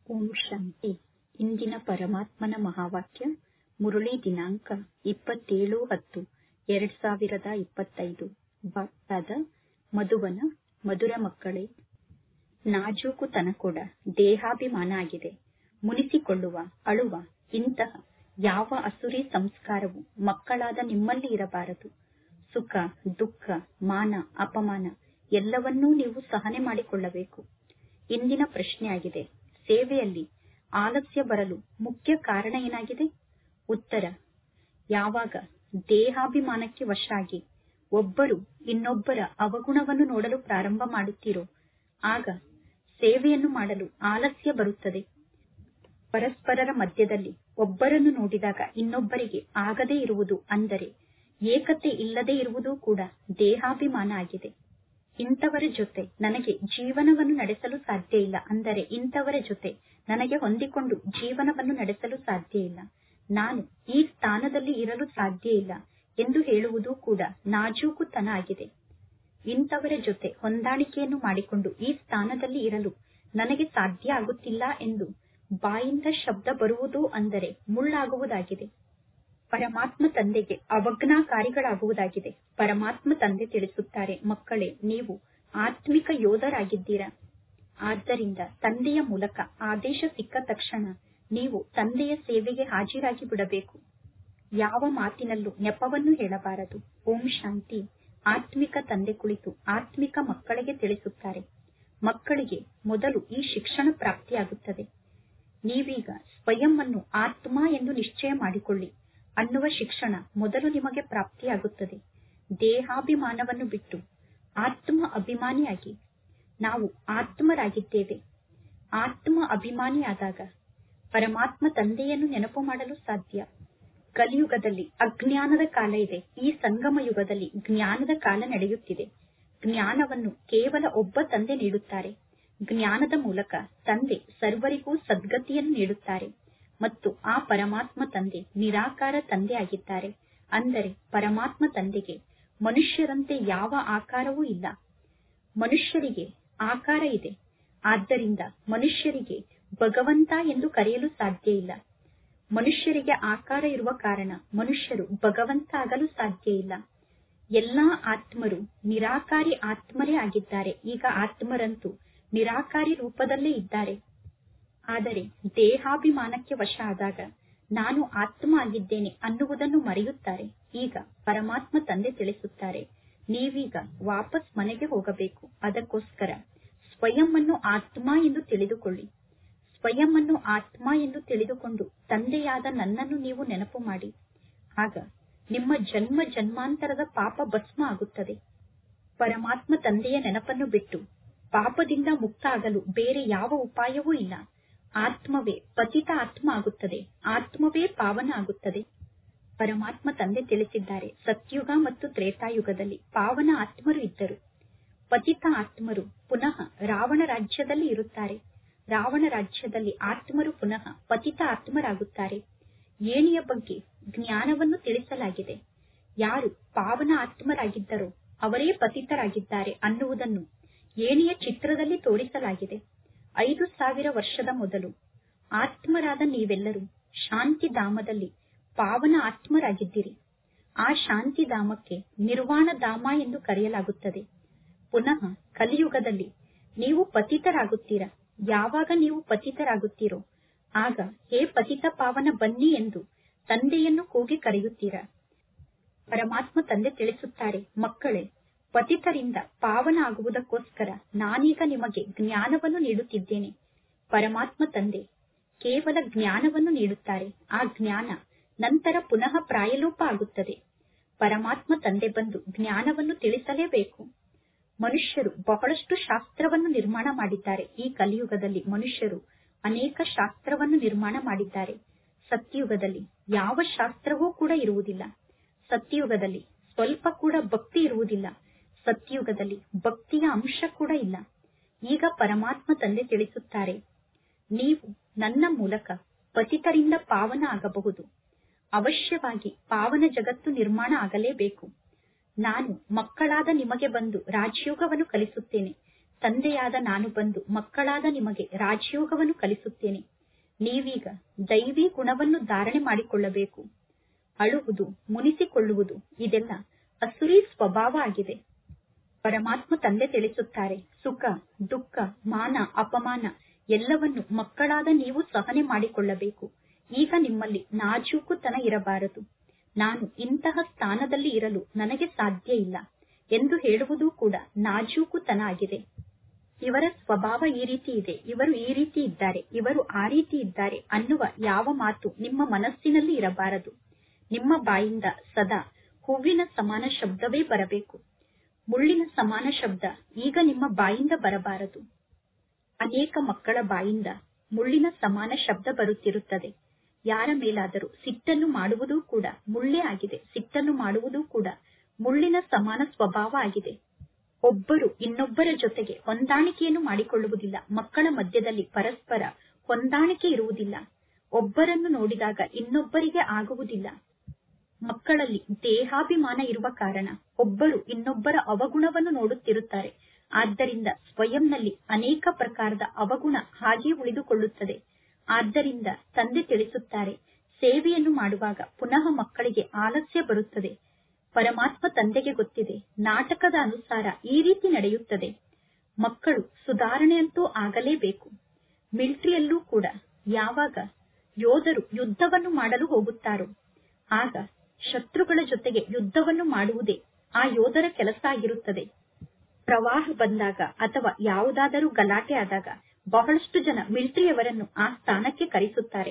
ಓಂ ಶಾಂತಿ ಇಂದಿನ ಪರಮಾತ್ಮನ ಮಹಾವಾಕ್ಯ ಮುರಳಿ ದಿನಾಂಕ ಇಪ್ಪತ್ತೇಳು ಹತ್ತು ಎರಡ್ ಸಾವಿರದ ಇಪ್ಪತ್ತೈದು ಬಾಪ್ತಾದ ಮಧುವನ ಮಧುರ ಮಕ್ಕಳೇ ನಾಜೂಕುತನ ಕೂಡ ದೇಹಾಭಿಮಾನ ಆಗಿದೆ ಮುನಿಸಿಕೊಳ್ಳುವ ಅಳುವ ಇಂತಹ ಯಾವ ಅಸುರಿ ಸಂಸ್ಕಾರವು ಮಕ್ಕಳಾದ ನಿಮ್ಮಲ್ಲಿ ಇರಬಾರದು ಸುಖ ದುಃಖ ಮಾನ ಅಪಮಾನ ಎಲ್ಲವನ್ನೂ ನೀವು ಸಹನೆ ಮಾಡಿಕೊಳ್ಳಬೇಕು ಇಂದಿನ ಪ್ರಶ್ನೆಯಾಗಿದೆ ಸೇವೆಯಲ್ಲಿ ಆಲಸ್ಯ ಬರಲು ಮುಖ್ಯ ಕಾರಣ ಏನಾಗಿದೆ ಉತ್ತರ ಯಾವಾಗ ದೇಹಾಭಿಮಾನಕ್ಕೆ ವಶ ಆಗಿ ಒಬ್ಬರು ಇನ್ನೊಬ್ಬರ ಅವಗುಣವನ್ನು ನೋಡಲು ಪ್ರಾರಂಭ ಮಾಡುತ್ತೀರೋ ಆಗ ಸೇವೆಯನ್ನು ಮಾಡಲು ಆಲಸ್ಯ ಬರುತ್ತದೆ ಪರಸ್ಪರರ ಮಧ್ಯದಲ್ಲಿ ಒಬ್ಬರನ್ನು ನೋಡಿದಾಗ ಇನ್ನೊಬ್ಬರಿಗೆ ಆಗದೇ ಇರುವುದು ಅಂದರೆ ಏಕತೆ ಇಲ್ಲದೆ ಇರುವುದು ಕೂಡ ದೇಹಾಭಿಮಾನ ಆಗಿದೆ ಇಂಥವರ ಜೊತೆ ನನಗೆ ಜೀವನವನ್ನು ನಡೆಸಲು ಸಾಧ್ಯ ಇಲ್ಲ ಅಂದರೆ ಇಂಥವರ ಜೊತೆ ನನಗೆ ಹೊಂದಿಕೊಂಡು ಜೀವನವನ್ನು ನಡೆಸಲು ಸಾಧ್ಯ ಇಲ್ಲ ನಾನು ಈ ಸ್ಥಾನದಲ್ಲಿ ಇರಲು ಸಾಧ್ಯ ಇಲ್ಲ ಎಂದು ಹೇಳುವುದು ಕೂಡ ನಾಜೂಕುತನ ಆಗಿದೆ ಇಂಥವರ ಜೊತೆ ಹೊಂದಾಣಿಕೆಯನ್ನು ಮಾಡಿಕೊಂಡು ಈ ಸ್ಥಾನದಲ್ಲಿ ಇರಲು ನನಗೆ ಸಾಧ್ಯ ಆಗುತ್ತಿಲ್ಲ ಎಂದು ಬಾಯಿಂದ ಶಬ್ದ ಬರುವುದು ಅಂದರೆ ಮುಳ್ಳಾಗುವುದಾಗಿದೆ ಪರಮಾತ್ಮ ತಂದೆಗೆ ಅವಜ್ಞಾಕಾರಿಗಳಾಗುವುದಾಗಿದೆ ಪರಮಾತ್ಮ ತಂದೆ ತಿಳಿಸುತ್ತಾರೆ ಮಕ್ಕಳೇ ನೀವು ಆತ್ಮಿಕ ಯೋಧರಾಗಿದ್ದೀರಾ ಆದ್ದರಿಂದ ತಂದೆಯ ಮೂಲಕ ಆದೇಶ ಸಿಕ್ಕ ತಕ್ಷಣ ನೀವು ತಂದೆಯ ಸೇವೆಗೆ ಹಾಜರಾಗಿ ಬಿಡಬೇಕು ಯಾವ ಮಾತಿನಲ್ಲೂ ನೆಪವನ್ನು ಹೇಳಬಾರದು ಓಂ ಶಾಂತಿ ಆತ್ಮಿಕ ತಂದೆ ಕುಳಿತು ಆತ್ಮಿಕ ಮಕ್ಕಳಿಗೆ ತಿಳಿಸುತ್ತಾರೆ ಮಕ್ಕಳಿಗೆ ಮೊದಲು ಈ ಶಿಕ್ಷಣ ಪ್ರಾಪ್ತಿಯಾಗುತ್ತದೆ ನೀವೀಗ ಸ್ವಯಂ ಅನ್ನು ಆತ್ಮ ಎಂದು ನಿಶ್ಚಯ ಮಾಡಿಕೊಳ್ಳಿ ಅನ್ನುವ ಶಿಕ್ಷಣ ಮೊದಲು ನಿಮಗೆ ಪ್ರಾಪ್ತಿಯಾಗುತ್ತದೆ ದೇಹಾಭಿಮಾನವನ್ನು ಬಿಟ್ಟು ಆತ್ಮ ಅಭಿಮಾನಿಯಾಗಿ ನಾವು ಆತ್ಮರಾಗಿದ್ದೇವೆ ಆತ್ಮ ಅಭಿಮಾನಿಯಾದಾಗ ಪರಮಾತ್ಮ ತಂದೆಯನ್ನು ನೆನಪು ಮಾಡಲು ಸಾಧ್ಯ ಕಲಿಯುಗದಲ್ಲಿ ಅಜ್ಞಾನದ ಕಾಲ ಇದೆ ಈ ಸಂಗಮ ಯುಗದಲ್ಲಿ ಜ್ಞಾನದ ಕಾಲ ನಡೆಯುತ್ತಿದೆ ಜ್ಞಾನವನ್ನು ಕೇವಲ ಒಬ್ಬ ತಂದೆ ನೀಡುತ್ತಾರೆ ಜ್ಞಾನದ ಮೂಲಕ ತಂದೆ ಸರ್ವರಿಗೂ ಸದ್ಗತಿಯನ್ನು ನೀಡುತ್ತಾರೆ ಮತ್ತು ಆ ಪರಮಾತ್ಮ ತಂದೆ ನಿರಾಕಾರ ತಂದೆ ಆಗಿದ್ದಾರೆ ಅಂದರೆ ಪರಮಾತ್ಮ ತಂದೆಗೆ ಮನುಷ್ಯರಂತೆ ಯಾವ ಆಕಾರವೂ ಇಲ್ಲ ಮನುಷ್ಯರಿಗೆ ಆಕಾರ ಇದೆ ಆದ್ದರಿಂದ ಮನುಷ್ಯರಿಗೆ ಭಗವಂತ ಎಂದು ಕರೆಯಲು ಸಾಧ್ಯ ಇಲ್ಲ ಮನುಷ್ಯರಿಗೆ ಆಕಾರ ಇರುವ ಕಾರಣ ಮನುಷ್ಯರು ಭಗವಂತ ಆಗಲು ಸಾಧ್ಯ ಇಲ್ಲ ಎಲ್ಲಾ ಆತ್ಮರು ನಿರಾಕಾರಿ ಆತ್ಮರೇ ಆಗಿದ್ದಾರೆ ಈಗ ಆತ್ಮರಂತೂ ನಿರಾಕಾರಿ ರೂಪದಲ್ಲೇ ಇದ್ದಾರೆ ಆದರೆ ದೇಹಾಭಿಮಾನಕ್ಕೆ ವಶ ಆದಾಗ ನಾನು ಆತ್ಮ ಆಗಿದ್ದೇನೆ ಅನ್ನುವುದನ್ನು ಮರೆಯುತ್ತಾರೆ ಈಗ ಪರಮಾತ್ಮ ತಂದೆ ತಿಳಿಸುತ್ತಾರೆ ನೀವೀಗ ವಾಪಸ್ ಮನೆಗೆ ಹೋಗಬೇಕು ಅದಕ್ಕೋಸ್ಕರ ಸ್ವಯಂ ಅನ್ನು ಆತ್ಮ ಎಂದು ತಿಳಿದುಕೊಳ್ಳಿ ಸ್ವಯಂ ಅನ್ನು ಆತ್ಮ ಎಂದು ತಿಳಿದುಕೊಂಡು ತಂದೆಯಾದ ನನ್ನನ್ನು ನೀವು ನೆನಪು ಮಾಡಿ ಆಗ ನಿಮ್ಮ ಜನ್ಮ ಜನ್ಮಾಂತರದ ಪಾಪ ಭಸ್ಮ ಆಗುತ್ತದೆ ಪರಮಾತ್ಮ ತಂದೆಯ ನೆನಪನ್ನು ಬಿಟ್ಟು ಪಾಪದಿಂದ ಮುಕ್ತ ಆಗಲು ಬೇರೆ ಯಾವ ಉಪಾಯವೂ ಇಲ್ಲ ಆತ್ಮವೇ ಪತಿತ ಆತ್ಮ ಆಗುತ್ತದೆ ಆತ್ಮವೇ ಪಾವನ ಆಗುತ್ತದೆ ಪರಮಾತ್ಮ ತಂದೆ ತಿಳಿಸಿದ್ದಾರೆ ಸತ್ಯುಗ ಮತ್ತು ತ್ರೇತಾಯುಗದಲ್ಲಿ ಪಾವನ ಆತ್ಮರು ಇದ್ದರು ಪತಿತ ಆತ್ಮರು ಪುನಃ ರಾವಣ ರಾಜ್ಯದಲ್ಲಿ ಇರುತ್ತಾರೆ ರಾವಣ ರಾಜ್ಯದಲ್ಲಿ ಆತ್ಮರು ಪುನಃ ಪತಿತ ಆತ್ಮರಾಗುತ್ತಾರೆ ಏಣಿಯ ಬಗ್ಗೆ ಜ್ಞಾನವನ್ನು ತಿಳಿಸಲಾಗಿದೆ ಯಾರು ಪಾವನ ಆತ್ಮರಾಗಿದ್ದರೋ ಅವರೇ ಪತಿತರಾಗಿದ್ದಾರೆ ಅನ್ನುವುದನ್ನು ಏಣಿಯ ಚಿತ್ರದಲ್ಲಿ ತೋರಿಸಲಾಗಿದೆ ಐದು ಸಾವಿರ ವರ್ಷದ ಮೊದಲು ಆತ್ಮರಾದ ನೀವೆಲ್ಲರೂ ಶಾಂತಿಧಾಮದಲ್ಲಿ ಪಾವನ ಆತ್ಮರಾಗಿದ್ದೀರಿ ಆ ಶಾಂತಿಧಾಮಕ್ಕೆ ನಿರ್ವಾಣ ಧಾಮ ಎಂದು ಕರೆಯಲಾಗುತ್ತದೆ ಪುನಃ ಕಲಿಯುಗದಲ್ಲಿ ನೀವು ಪತಿತರಾಗುತ್ತೀರಾ ಯಾವಾಗ ನೀವು ಪತಿತರಾಗುತ್ತೀರೋ ಆಗ ಹೇ ಪತಿತ ಪಾವನ ಬನ್ನಿ ಎಂದು ತಂದೆಯನ್ನು ಕೂಗಿ ಕರೆಯುತ್ತೀರಾ ಪರಮಾತ್ಮ ತಂದೆ ತಿಳಿಸುತ್ತಾರೆ ಮಕ್ಕಳೇ ಪತಿತರಿಂದ ಪಾವನ ಆಗುವುದಕ್ಕೋಸ್ಕರ ನಾನೀಗ ನಿಮಗೆ ಜ್ಞಾನವನ್ನು ನೀಡುತ್ತಿದ್ದೇನೆ ಪರಮಾತ್ಮ ತಂದೆ ಕೇವಲ ಜ್ಞಾನವನ್ನು ನೀಡುತ್ತಾರೆ ಆ ಜ್ಞಾನ ನಂತರ ಪುನಃ ಪ್ರಾಯಲೋಪ ಆಗುತ್ತದೆ ಪರಮಾತ್ಮ ತಂದೆ ಬಂದು ಜ್ಞಾನವನ್ನು ತಿಳಿಸಲೇಬೇಕು ಮನುಷ್ಯರು ಬಹಳಷ್ಟು ಶಾಸ್ತ್ರವನ್ನು ನಿರ್ಮಾಣ ಮಾಡಿದ್ದಾರೆ ಈ ಕಲಿಯುಗದಲ್ಲಿ ಮನುಷ್ಯರು ಅನೇಕ ಶಾಸ್ತ್ರವನ್ನು ನಿರ್ಮಾಣ ಮಾಡಿದ್ದಾರೆ ಸತ್ಯಯುಗದಲ್ಲಿ ಯಾವ ಶಾಸ್ತ್ರವೂ ಕೂಡ ಇರುವುದಿಲ್ಲ ಸತ್ಯಯುಗದಲ್ಲಿ ಸ್ವಲ್ಪ ಕೂಡ ಭಕ್ತಿ ಇರುವುದಿಲ್ಲ ಸತ್ಯಯುಗದಲ್ಲಿ ಭಕ್ತಿಯ ಅಂಶ ಕೂಡ ಇಲ್ಲ ಈಗ ಪರಮಾತ್ಮ ತಂದೆ ತಿಳಿಸುತ್ತಾರೆ ನೀವು ನನ್ನ ಮೂಲಕ ಪತಿತರಿಂದ ಪಾವನ ಆಗಬಹುದು ಅವಶ್ಯವಾಗಿ ಪಾವನ ಜಗತ್ತು ನಿರ್ಮಾಣ ಆಗಲೇಬೇಕು ನಾನು ಮಕ್ಕಳಾದ ನಿಮಗೆ ಬಂದು ರಾಜಯೋಗವನ್ನು ಕಲಿಸುತ್ತೇನೆ ತಂದೆಯಾದ ನಾನು ಬಂದು ಮಕ್ಕಳಾದ ನಿಮಗೆ ರಾಜಯೋಗವನ್ನು ಕಲಿಸುತ್ತೇನೆ ನೀವೀಗ ದೈವಿ ಗುಣವನ್ನು ಧಾರಣೆ ಮಾಡಿಕೊಳ್ಳಬೇಕು ಅಳುವುದು ಮುನಿಸಿಕೊಳ್ಳುವುದು ಇದೆಲ್ಲ ಅಸುರಿ ಸ್ವಭಾವ ಆಗಿದೆ ಪರಮಾತ್ಮ ತಂದೆ ತಿಳಿಸುತ್ತಾರೆ ಸುಖ ದುಃಖ ಮಾನ ಅಪಮಾನ ಎಲ್ಲವನ್ನು ಮಕ್ಕಳಾದ ನೀವು ಸಹನೆ ಮಾಡಿಕೊಳ್ಳಬೇಕು ಈಗ ನಿಮ್ಮಲ್ಲಿ ನಾಜೂಕುತನ ಇರಬಾರದು ನಾನು ಇಂತಹ ಸ್ಥಾನದಲ್ಲಿ ಇರಲು ನನಗೆ ಸಾಧ್ಯ ಇಲ್ಲ ಎಂದು ಹೇಳುವುದು ಕೂಡ ನಾಜೂಕುತನ ಆಗಿದೆ ಇವರ ಸ್ವಭಾವ ಈ ರೀತಿ ಇದೆ ಇವರು ಈ ರೀತಿ ಇದ್ದಾರೆ ಇವರು ಆ ರೀತಿ ಇದ್ದಾರೆ ಅನ್ನುವ ಯಾವ ಮಾತು ನಿಮ್ಮ ಮನಸ್ಸಿನಲ್ಲಿ ಇರಬಾರದು ನಿಮ್ಮ ಬಾಯಿಂದ ಸದಾ ಹೂವಿನ ಸಮಾನ ಶಬ್ದವೇ ಬರಬೇಕು ಮುಳ್ಳಿನ ಸಮಾನ ಶಬ್ದ ಈಗ ನಿಮ್ಮ ಬಾಯಿಂದ ಬರಬಾರದು ಅನೇಕ ಮಕ್ಕಳ ಬಾಯಿಂದ ಮುಳ್ಳಿನ ಸಮಾನ ಶಬ್ದ ಬರುತ್ತಿರುತ್ತದೆ ಯಾರ ಮೇಲಾದರೂ ಸಿಟ್ಟನ್ನು ಮಾಡುವುದೂ ಕೂಡ ಮುಳ್ಳೇ ಆಗಿದೆ ಸಿಟ್ಟನ್ನು ಮಾಡುವುದೂ ಕೂಡ ಮುಳ್ಳಿನ ಸಮಾನ ಸ್ವಭಾವ ಆಗಿದೆ ಒಬ್ಬರು ಇನ್ನೊಬ್ಬರ ಜೊತೆಗೆ ಹೊಂದಾಣಿಕೆಯನ್ನು ಮಾಡಿಕೊಳ್ಳುವುದಿಲ್ಲ ಮಕ್ಕಳ ಮಧ್ಯದಲ್ಲಿ ಪರಸ್ಪರ ಹೊಂದಾಣಿಕೆ ಇರುವುದಿಲ್ಲ ಒಬ್ಬರನ್ನು ನೋಡಿದಾಗ ಇನ್ನೊಬ್ಬರಿಗೆ ಆಗುವುದಿಲ್ಲ ಮಕ್ಕಳಲ್ಲಿ ದೇಹಾಭಿಮಾನ ಇರುವ ಕಾರಣ ಒಬ್ಬರು ಇನ್ನೊಬ್ಬರ ಅವಗುಣವನ್ನು ನೋಡುತ್ತಿರುತ್ತಾರೆ ಆದ್ದರಿಂದ ಸ್ವಯಂನಲ್ಲಿ ಅನೇಕ ಪ್ರಕಾರದ ಅವಗುಣ ಹಾಗೆ ಉಳಿದುಕೊಳ್ಳುತ್ತದೆ ಆದ್ದರಿಂದ ತಂದೆ ತಿಳಿಸುತ್ತಾರೆ ಸೇವೆಯನ್ನು ಮಾಡುವಾಗ ಪುನಃ ಮಕ್ಕಳಿಗೆ ಆಲಸ್ಯ ಬರುತ್ತದೆ ಪರಮಾತ್ಮ ತಂದೆಗೆ ಗೊತ್ತಿದೆ ನಾಟಕದ ಅನುಸಾರ ಈ ರೀತಿ ನಡೆಯುತ್ತದೆ ಮಕ್ಕಳು ಸುಧಾರಣೆಯಂತೂ ಆಗಲೇಬೇಕು ಮಿಲಿಟರಿಯಲ್ಲೂ ಕೂಡ ಯಾವಾಗ ಯೋಧರು ಯುದ್ಧವನ್ನು ಮಾಡಲು ಹೋಗುತ್ತಾರೋ ಆಗ ಶತ್ರುಗಳ ಜೊತೆಗೆ ಯುದ್ಧವನ್ನು ಮಾಡುವುದೇ ಆ ಯೋಧರ ಕೆಲಸ ಆಗಿರುತ್ತದೆ ಪ್ರವಾಹ ಬಂದಾಗ ಅಥವಾ ಯಾವುದಾದರೂ ಗಲಾಟೆ ಆದಾಗ ಬಹಳಷ್ಟು ಜನ ಮಿಲಿಟರಿಯವರನ್ನು ಆ ಸ್ಥಾನಕ್ಕೆ ಕರೆಸುತ್ತಾರೆ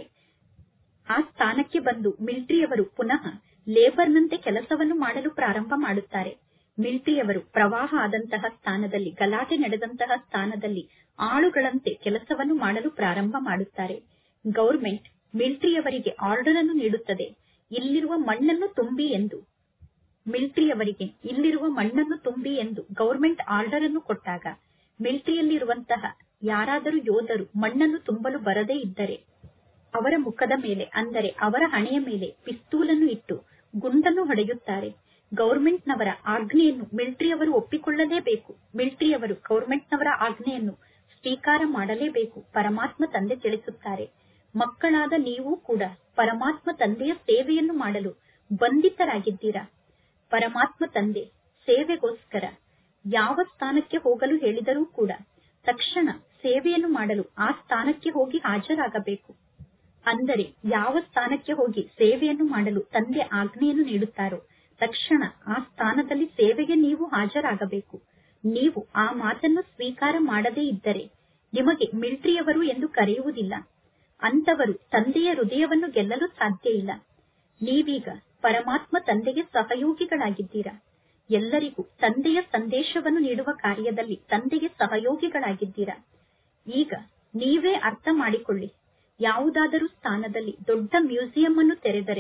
ಆ ಸ್ಥಾನಕ್ಕೆ ಬಂದು ಮಿಲಿಟರಿಯವರು ಪುನಃ ಲೇಬರ್ನಂತೆ ಕೆಲಸವನ್ನು ಮಾಡಲು ಪ್ರಾರಂಭ ಮಾಡುತ್ತಾರೆ ಮಿಲಿಟರಿಯವರು ಪ್ರವಾಹ ಆದಂತಹ ಸ್ಥಾನದಲ್ಲಿ ಗಲಾಟೆ ನಡೆದಂತಹ ಸ್ಥಾನದಲ್ಲಿ ಆಳುಗಳಂತೆ ಕೆಲಸವನ್ನು ಮಾಡಲು ಪ್ರಾರಂಭ ಮಾಡುತ್ತಾರೆ ಗೌರ್ಮೆಂಟ್ ಮಿಲಿಟರಿಯವರಿಗೆ ಆರ್ಡರ್ ಅನ್ನು ನೀಡುತ್ತದೆ ಇಲ್ಲಿರುವ ಮಣ್ಣನ್ನು ತುಂಬಿ ಎಂದು ಮಿಲಿಟರಿಯವರಿಗೆ ಇಲ್ಲಿರುವ ಮಣ್ಣನ್ನು ತುಂಬಿ ಎಂದು ಗೌರ್ಮೆಂಟ್ ಆರ್ಡರ್ ಅನ್ನು ಕೊಟ್ಟಾಗ ಮಿಲಿಟರಿಯಲ್ಲಿರುವಂತಹ ಯಾರಾದರೂ ಯೋಧರು ಮಣ್ಣನ್ನು ತುಂಬಲು ಬರದೇ ಇದ್ದರೆ ಅವರ ಮುಖದ ಮೇಲೆ ಅಂದರೆ ಅವರ ಹಣೆಯ ಮೇಲೆ ಪಿಸ್ತೂಲನ್ನು ಇಟ್ಟು ಗುಂಡನ್ನು ಹೊಡೆಯುತ್ತಾರೆ ಗೌರ್ಮೆಂಟ್ನವರ ಆಜ್ಞೆಯನ್ನು ಮಿಲಿಟರಿಯವರು ಒಪ್ಪಿಕೊಳ್ಳಲೇಬೇಕು ಮಿಲಿಟರಿಯವರು ಗೌರ್ಮೆಂಟ್ನವರ ಆಜ್ಞೆಯನ್ನು ಸ್ವೀಕಾರ ಮಾಡಲೇಬೇಕು ಪರಮಾತ್ಮ ತಂದೆ ತಿಳಿಸುತ್ತಾರೆ ಮಕ್ಕಳಾದ ನೀವು ಕೂಡ ಪರಮಾತ್ಮ ತಂದೆಯ ಸೇವೆಯನ್ನು ಮಾಡಲು ಬಂಧಿತರಾಗಿದ್ದೀರಾ ಪರಮಾತ್ಮ ತಂದೆ ಸೇವೆಗೋಸ್ಕರ ಯಾವ ಸ್ಥಾನಕ್ಕೆ ಹೋಗಲು ಹೇಳಿದರೂ ಕೂಡ ತಕ್ಷಣ ಸೇವೆಯನ್ನು ಮಾಡಲು ಆ ಸ್ಥಾನಕ್ಕೆ ಹೋಗಿ ಹಾಜರಾಗಬೇಕು ಅಂದರೆ ಯಾವ ಸ್ಥಾನಕ್ಕೆ ಹೋಗಿ ಸೇವೆಯನ್ನು ಮಾಡಲು ತಂದೆ ಆಜ್ಞೆಯನ್ನು ನೀಡುತ್ತಾರೋ ತಕ್ಷಣ ಆ ಸ್ಥಾನದಲ್ಲಿ ಸೇವೆಗೆ ನೀವು ಹಾಜರಾಗಬೇಕು ನೀವು ಆ ಮಾತನ್ನು ಸ್ವೀಕಾರ ಮಾಡದೇ ಇದ್ದರೆ ನಿಮಗೆ ಮಿಲಿಟರಿಯವರು ಎಂದು ಕರೆಯುವುದಿಲ್ಲ ಅಂತವರು ತಂದೆಯ ಹೃದಯವನ್ನು ಗೆಲ್ಲಲು ಸಾಧ್ಯ ಇಲ್ಲ ನೀವೀಗ ಪರಮಾತ್ಮ ತಂದೆಗೆ ಸಹಯೋಗಿಗಳಾಗಿದ್ದೀರಾ ಎಲ್ಲರಿಗೂ ತಂದೆಯ ಸಂದೇಶವನ್ನು ನೀಡುವ ಕಾರ್ಯದಲ್ಲಿ ತಂದೆಗೆ ಸಹಯೋಗಿಗಳಾಗಿದ್ದೀರಾ ಈಗ ನೀವೇ ಅರ್ಥ ಮಾಡಿಕೊಳ್ಳಿ ಯಾವುದಾದರೂ ಸ್ಥಾನದಲ್ಲಿ ದೊಡ್ಡ ಮ್ಯೂಸಿಯಂ ಅನ್ನು ತೆರೆದರೆ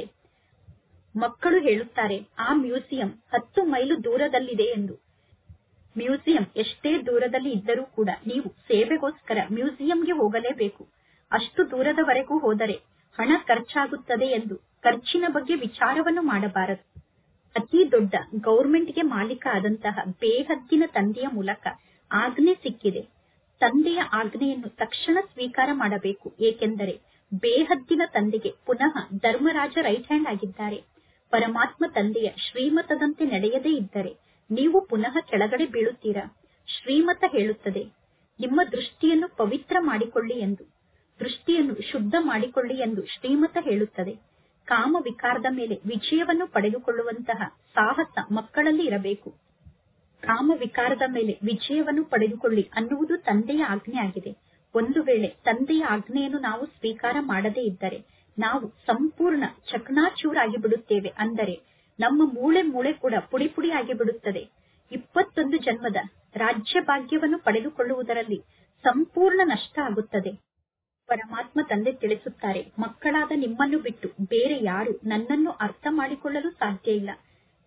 ಮಕ್ಕಳು ಹೇಳುತ್ತಾರೆ ಆ ಮ್ಯೂಸಿಯಂ ಹತ್ತು ಮೈಲು ದೂರದಲ್ಲಿದೆ ಎಂದು ಮ್ಯೂಸಿಯಂ ಎಷ್ಟೇ ದೂರದಲ್ಲಿ ಇದ್ದರೂ ಕೂಡ ನೀವು ಸೇವೆಗೋಸ್ಕರ ಮ್ಯೂಸಿಯಂಗೆ ಹೋಗಲೇಬೇಕು ಅಷ್ಟು ದೂರದವರೆಗೂ ಹೋದರೆ ಹಣ ಖರ್ಚಾಗುತ್ತದೆ ಎಂದು ಖರ್ಚಿನ ಬಗ್ಗೆ ವಿಚಾರವನ್ನು ಮಾಡಬಾರದು ಅತಿ ದೊಡ್ಡ ಗೌರ್ಮೆಂಟ್ಗೆ ಮಾಲೀಕ ಆದಂತಹ ಬೇಹದ್ದಿನ ತಂದೆಯ ಮೂಲಕ ಆಜ್ಞೆ ಸಿಕ್ಕಿದೆ ತಂದೆಯ ಆಜ್ಞೆಯನ್ನು ತಕ್ಷಣ ಸ್ವೀಕಾರ ಮಾಡಬೇಕು ಏಕೆಂದರೆ ಬೇಹದ್ದಿನ ತಂದೆಗೆ ಪುನಃ ಧರ್ಮರಾಜ ರೈಟ್ ಹ್ಯಾಂಡ್ ಆಗಿದ್ದಾರೆ ಪರಮಾತ್ಮ ತಂದೆಯ ಶ್ರೀಮತದಂತೆ ನಡೆಯದೇ ಇದ್ದರೆ ನೀವು ಪುನಃ ಕೆಳಗಡೆ ಬೀಳುತ್ತೀರಾ ಶ್ರೀಮತ ಹೇಳುತ್ತದೆ ನಿಮ್ಮ ದೃಷ್ಟಿಯನ್ನು ಪವಿತ್ರ ಮಾಡಿಕೊಳ್ಳಿ ಎಂದು ದೃಷ್ಟಿಯನ್ನು ಶುದ್ಧ ಮಾಡಿಕೊಳ್ಳಿ ಎಂದು ಶ್ರೀಮತ ಹೇಳುತ್ತದೆ ಕಾಮ ವಿಕಾರದ ಮೇಲೆ ವಿಜಯವನ್ನು ಪಡೆದುಕೊಳ್ಳುವಂತಹ ಸಾಹಸ ಮಕ್ಕಳಲ್ಲಿ ಇರಬೇಕು ಕಾಮ ವಿಕಾರದ ಮೇಲೆ ವಿಜಯವನ್ನು ಪಡೆದುಕೊಳ್ಳಿ ಅನ್ನುವುದು ತಂದೆಯ ಆಜ್ಞೆ ಆಗಿದೆ ಒಂದು ವೇಳೆ ತಂದೆಯ ಆಜ್ಞೆಯನ್ನು ನಾವು ಸ್ವೀಕಾರ ಮಾಡದೇ ಇದ್ದರೆ ನಾವು ಸಂಪೂರ್ಣ ಚಕನಾಚೂರಾಗಿ ಬಿಡುತ್ತೇವೆ ಅಂದರೆ ನಮ್ಮ ಮೂಳೆ ಮೂಳೆ ಕೂಡ ಪುಡಿ ಪುಡಿ ಆಗಿ ಬಿಡುತ್ತದೆ ಇಪ್ಪತ್ತೊಂದು ಜನ್ಮದ ರಾಜ್ಯ ಭಾಗ್ಯವನ್ನು ಪಡೆದುಕೊಳ್ಳುವುದರಲ್ಲಿ ಸಂಪೂರ್ಣ ನಷ್ಟ ಆಗುತ್ತದೆ ಪರಮಾತ್ಮ ತಂದೆ ತಿಳಿಸುತ್ತಾರೆ ಮಕ್ಕಳಾದ ನಿಮ್ಮನ್ನು ಬಿಟ್ಟು ಬೇರೆ ಯಾರು ನನ್ನನ್ನು ಅರ್ಥ ಮಾಡಿಕೊಳ್ಳಲು ಸಾಧ್ಯ ಇಲ್ಲ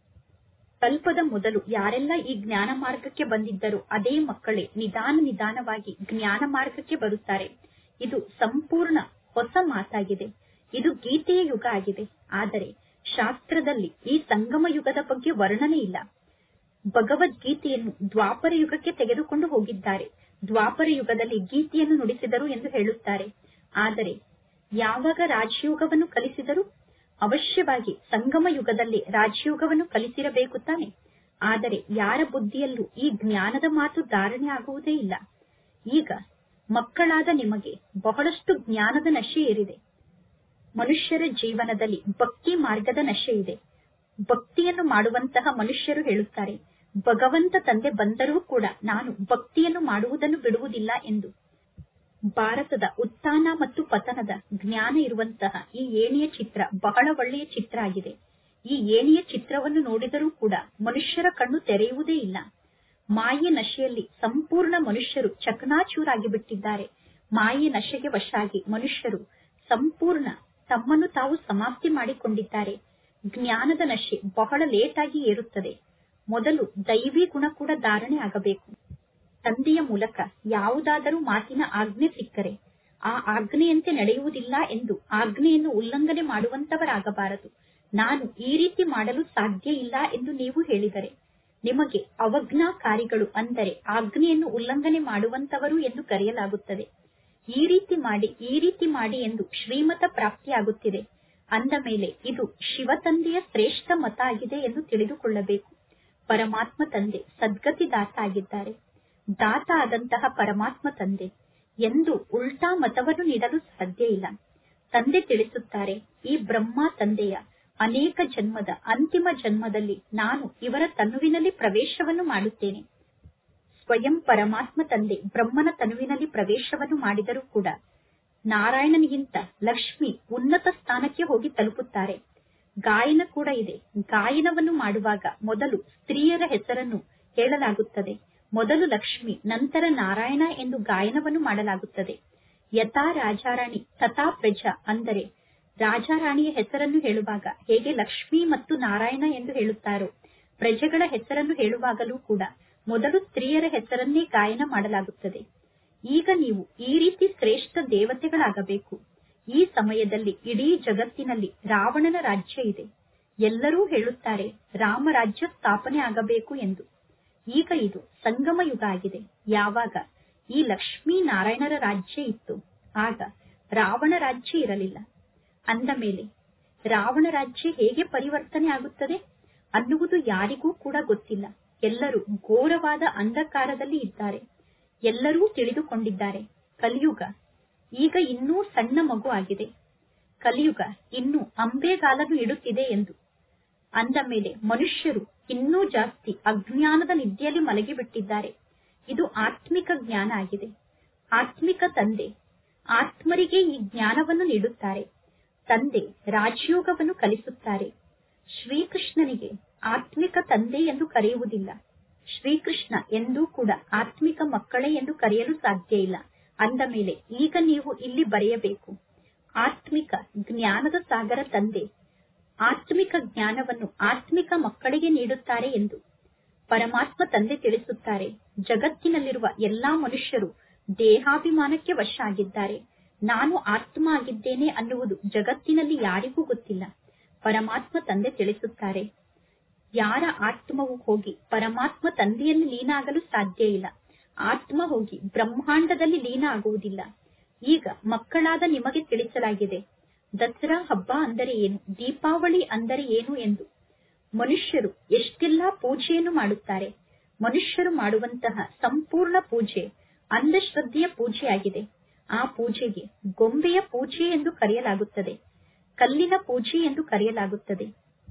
ಕಲ್ಪದ ಮೊದಲು ಯಾರೆಲ್ಲ ಈ ಜ್ಞಾನ ಮಾರ್ಗಕ್ಕೆ ಬಂದಿದ್ದರೋ ಅದೇ ಮಕ್ಕಳೇ ನಿಧಾನ ನಿಧಾನವಾಗಿ ಜ್ಞಾನ ಮಾರ್ಗಕ್ಕೆ ಬರುತ್ತಾರೆ ಇದು ಸಂಪೂರ್ಣ ಹೊಸ ಮಾತಾಗಿದೆ ಇದು ಗೀತೆಯ ಯುಗ ಆಗಿದೆ ಆದರೆ ಶಾಸ್ತ್ರದಲ್ಲಿ ಈ ಸಂಗಮ ಯುಗದ ಬಗ್ಗೆ ವರ್ಣನೆ ಇಲ್ಲ ಭಗವದ್ಗೀತೆಯನ್ನು ದ್ವಾಪರ ಯುಗಕ್ಕೆ ತೆಗೆದುಕೊಂಡು ಹೋಗಿದ್ದಾರೆ ದ್ವಾಪರ ಯುಗದಲ್ಲಿ ಗೀತೆಯನ್ನು ನುಡಿಸಿದರು ಎಂದು ಹೇಳುತ್ತಾರೆ ಆದರೆ ಯಾವಾಗ ರಾಜಯೋಗವನ್ನು ಕಲಿಸಿದರು ಅವಶ್ಯವಾಗಿ ಸಂಗಮ ಯುಗದಲ್ಲಿ ರಾಜಯೋಗವನ್ನು ಕಲಿಸಿರಬೇಕು ತಾನೆ ಆದರೆ ಯಾರ ಬುದ್ಧಿಯಲ್ಲೂ ಈ ಜ್ಞಾನದ ಮಾತು ಧಾರಣೆ ಆಗುವುದೇ ಇಲ್ಲ ಈಗ ಮಕ್ಕಳಾದ ನಿಮಗೆ ಬಹಳಷ್ಟು ಜ್ಞಾನದ ನಶೆ ಏರಿದೆ ಮನುಷ್ಯರ ಜೀವನದಲ್ಲಿ ಭಕ್ತಿ ಮಾರ್ಗದ ನಶೆ ಇದೆ ಭಕ್ತಿಯನ್ನು ಮಾಡುವಂತಹ ಮನುಷ್ಯರು ಹೇಳುತ್ತಾರೆ ಭಗವಂತ ತಂದೆ ಬಂದರೂ ಕೂಡ ನಾನು ಭಕ್ತಿಯನ್ನು ಮಾಡುವುದನ್ನು ಬಿಡುವುದಿಲ್ಲ ಎಂದು ಭಾರತದ ಉತ್ಥಾನ ಮತ್ತು ಪತನದ ಜ್ಞಾನ ಇರುವಂತಹ ಈ ಏಣಿಯ ಚಿತ್ರ ಬಹಳ ಒಳ್ಳೆಯ ಚಿತ್ರ ಆಗಿದೆ ಈ ಏಣಿಯ ಚಿತ್ರವನ್ನು ನೋಡಿದರೂ ಕೂಡ ಮನುಷ್ಯರ ಕಣ್ಣು ತೆರೆಯುವುದೇ ಇಲ್ಲ ಮಾಯೆ ನಶೆಯಲ್ಲಿ ಸಂಪೂರ್ಣ ಮನುಷ್ಯರು ಚಕನಾಚೂರಾಗಿ ಬಿಟ್ಟಿದ್ದಾರೆ ಮಾಯೆ ನಶೆಗೆ ವಶಾಗಿ ಮನುಷ್ಯರು ಸಂಪೂರ್ಣ ತಮ್ಮನ್ನು ತಾವು ಸಮಾಪ್ತಿ ಮಾಡಿಕೊಂಡಿದ್ದಾರೆ ಜ್ಞಾನದ ನಶೆ ಬಹಳ ಲೇಟ್ ಆಗಿ ಏರುತ್ತದೆ ಮೊದಲು ದೈವಿ ಗುಣ ಕೂಡ ಧಾರಣೆ ಆಗಬೇಕು ತಂದೆಯ ಮೂಲಕ ಯಾವುದಾದರೂ ಮಾತಿನ ಆಜ್ಞೆ ಸಿಕ್ಕರೆ ಆ ಆಜ್ಞೆಯಂತೆ ನಡೆಯುವುದಿಲ್ಲ ಎಂದು ಆಜ್ಞೆಯನ್ನು ಉಲ್ಲಂಘನೆ ಮಾಡುವಂತವರಾಗಬಾರದು ನಾನು ಈ ರೀತಿ ಮಾಡಲು ಸಾಧ್ಯ ಇಲ್ಲ ಎಂದು ನೀವು ಹೇಳಿದರೆ ನಿಮಗೆ ಅವಜ್ಞಾಕಾರಿಗಳು ಅಂದರೆ ಆಜ್ಞೆಯನ್ನು ಉಲ್ಲಂಘನೆ ಮಾಡುವಂತವರು ಎಂದು ಕರೆಯಲಾಗುತ್ತದೆ ಈ ರೀತಿ ಮಾಡಿ ಈ ರೀತಿ ಮಾಡಿ ಎಂದು ಶ್ರೀಮತ ಪ್ರಾಪ್ತಿಯಾಗುತ್ತಿದೆ ಅಂದ ಮೇಲೆ ಇದು ಶಿವ ತಂದೆಯ ಶ್ರೇಷ್ಠ ಮತ ಆಗಿದೆ ಎಂದು ತಿಳಿದುಕೊಳ್ಳಬೇಕು ಪರಮಾತ್ಮ ತಂದೆ ಸದ್ಗತಿ ದಾತ ಆಗಿದ್ದಾರೆ ದಾತ ಆದಂತಹ ಪರಮಾತ್ಮ ತಂದೆ ಎಂದು ಉಲ್ಟಾ ಮತವನ್ನು ನೀಡಲು ಸಾಧ್ಯ ಇಲ್ಲ ತಂದೆ ತಿಳಿಸುತ್ತಾರೆ ಈ ಬ್ರಹ್ಮ ತಂದೆಯ ಅನೇಕ ಜನ್ಮದ ಅಂತಿಮ ಜನ್ಮದಲ್ಲಿ ನಾನು ಇವರ ತನುವಿನಲ್ಲಿ ಪ್ರವೇಶವನ್ನು ಮಾಡುತ್ತೇನೆ ಸ್ವಯಂ ಪರಮಾತ್ಮ ತಂದೆ ಬ್ರಹ್ಮನ ತನುವಿನಲ್ಲಿ ಪ್ರವೇಶವನ್ನು ಮಾಡಿದರೂ ಕೂಡ ನಾರಾಯಣನಿಗಿಂತ ಲಕ್ಷ್ಮಿ ಉನ್ನತ ಸ್ಥಾನಕ್ಕೆ ಹೋಗಿ ತಲುಪುತ್ತಾರೆ ಗಾಯನ ಕೂಡ ಇದೆ ಗಾಯನವನ್ನು ಮಾಡುವಾಗ ಮೊದಲು ಸ್ತ್ರೀಯರ ಹೆಸರನ್ನು ಹೇಳಲಾಗುತ್ತದೆ ಮೊದಲು ಲಕ್ಷ್ಮಿ ನಂತರ ನಾರಾಯಣ ಎಂದು ಗಾಯನವನ್ನು ಮಾಡಲಾಗುತ್ತದೆ ಯಥಾ ರಾಜಾರಾಣಿ ತಥಾ ಪ್ರಜಾ ಅಂದರೆ ರಾಜಾರಾಣಿಯ ಹೆಸರನ್ನು ಹೇಳುವಾಗ ಹೇಗೆ ಲಕ್ಷ್ಮಿ ಮತ್ತು ನಾರಾಯಣ ಎಂದು ಹೇಳುತ್ತಾರೋ ಪ್ರಜೆಗಳ ಹೆಸರನ್ನು ಹೇಳುವಾಗಲೂ ಕೂಡ ಮೊದಲು ಸ್ತ್ರೀಯರ ಹೆಸರನ್ನೇ ಗಾಯನ ಮಾಡಲಾಗುತ್ತದೆ ಈಗ ನೀವು ಈ ರೀತಿ ಶ್ರೇಷ್ಠ ದೇವತೆಗಳಾಗಬೇಕು ಈ ಸಮಯದಲ್ಲಿ ಇಡೀ ಜಗತ್ತಿನಲ್ಲಿ ರಾವಣನ ರಾಜ್ಯ ಇದೆ ಎಲ್ಲರೂ ಹೇಳುತ್ತಾರೆ ರಾಮ ರಾಜ್ಯ ಸ್ಥಾಪನೆ ಆಗಬೇಕು ಎಂದು ಈಗ ಇದು ಸಂಗಮ ಯುಗ ಆಗಿದೆ ಯಾವಾಗ ಈ ಲಕ್ಷ್ಮೀ ನಾರಾಯಣರ ರಾಜ್ಯ ಇತ್ತು ಆಗ ರಾವಣ ರಾಜ್ಯ ಇರಲಿಲ್ಲ ಅಂದ ಮೇಲೆ ರಾವಣ ರಾಜ್ಯ ಹೇಗೆ ಪರಿವರ್ತನೆ ಆಗುತ್ತದೆ ಅನ್ನುವುದು ಯಾರಿಗೂ ಕೂಡ ಗೊತ್ತಿಲ್ಲ ಎಲ್ಲರೂ ಘೋರವಾದ ಅಂಧಕಾರದಲ್ಲಿ ಇದ್ದಾರೆ ಎಲ್ಲರೂ ತಿಳಿದುಕೊಂಡಿದ್ದಾರೆ ಕಲಿಯುಗ ಈಗ ಇನ್ನೂ ಸಣ್ಣ ಮಗು ಆಗಿದೆ ಕಲಿಯುಗ ಇನ್ನೂ ಅಂಬೆಗಾಲನ್ನು ಇಡುತ್ತಿದೆ ಎಂದು ಅಂದ ಮೇಲೆ ಮನುಷ್ಯರು ಇನ್ನೂ ಜಾಸ್ತಿ ಅಜ್ಞಾನದ ನಿದ್ದೆಯಲ್ಲಿ ಮಲಗಿಬಿಟ್ಟಿದ್ದಾರೆ ಇದು ಆತ್ಮಿಕ ಜ್ಞಾನ ಆಗಿದೆ ಆತ್ಮಿಕ ತಂದೆ ಆತ್ಮರಿಗೆ ಈ ಜ್ಞಾನವನ್ನು ನೀಡುತ್ತಾರೆ ತಂದೆ ರಾಜಯೋಗವನ್ನು ಕಲಿಸುತ್ತಾರೆ ಶ್ರೀಕೃಷ್ಣನಿಗೆ ಆತ್ಮಿಕ ತಂದೆ ಎಂದು ಕರೆಯುವುದಿಲ್ಲ ಶ್ರೀಕೃಷ್ಣ ಎಂದೂ ಕೂಡ ಆತ್ಮಿಕ ಮಕ್ಕಳೇ ಎಂದು ಕರೆಯಲು ಸಾಧ್ಯ ಇಲ್ಲ ಅಂದ ಮೇಲೆ ಈಗ ನೀವು ಇಲ್ಲಿ ಬರೆಯಬೇಕು ಆತ್ಮಿಕ ಜ್ಞಾನದ ಸಾಗರ ತಂದೆ ಆತ್ಮಿಕ ಜ್ಞಾನವನ್ನು ಆತ್ಮಿಕ ಮಕ್ಕಳಿಗೆ ನೀಡುತ್ತಾರೆ ಎಂದು ಪರಮಾತ್ಮ ತಂದೆ ತಿಳಿಸುತ್ತಾರೆ ಜಗತ್ತಿನಲ್ಲಿರುವ ಎಲ್ಲಾ ಮನುಷ್ಯರು ದೇಹಾಭಿಮಾನಕ್ಕೆ ವಶ ಆಗಿದ್ದಾರೆ ನಾನು ಆತ್ಮ ಆಗಿದ್ದೇನೆ ಅನ್ನುವುದು ಜಗತ್ತಿನಲ್ಲಿ ಯಾರಿಗೂ ಗೊತ್ತಿಲ್ಲ ಪರಮಾತ್ಮ ತಂದೆ ತಿಳಿಸುತ್ತಾರೆ ಯಾರ ಆತ್ಮವು ಹೋಗಿ ಪರಮಾತ್ಮ ತಂದೆಯಲ್ಲಿ ಲೀನ ಆಗಲು ಸಾಧ್ಯ ಇಲ್ಲ ಆತ್ಮ ಹೋಗಿ ಬ್ರಹ್ಮಾಂಡದಲ್ಲಿ ಲೀನ ಆಗುವುದಿಲ್ಲ ಈಗ ಮಕ್ಕಳಾದ ನಿಮಗೆ ತಿಳಿಸಲಾಗಿದೆ ದಸರಾ ಹಬ್ಬ ಅಂದರೆ ಏನು ದೀಪಾವಳಿ ಅಂದರೆ ಏನು ಎಂದು ಮನುಷ್ಯರು ಎಷ್ಟೆಲ್ಲಾ ಪೂಜೆಯನ್ನು ಮಾಡುತ್ತಾರೆ ಮನುಷ್ಯರು ಮಾಡುವಂತಹ ಸಂಪೂರ್ಣ ಪೂಜೆ ಅಂಧಶ್ರದ್ಧೆಯ ಪೂಜೆಯಾಗಿದೆ ಆ ಪೂಜೆಗೆ ಗೊಂಬೆಯ ಪೂಜೆ ಎಂದು ಕರೆಯಲಾಗುತ್ತದೆ ಕಲ್ಲಿನ ಪೂಜೆ ಎಂದು ಕರೆಯಲಾಗುತ್ತದೆ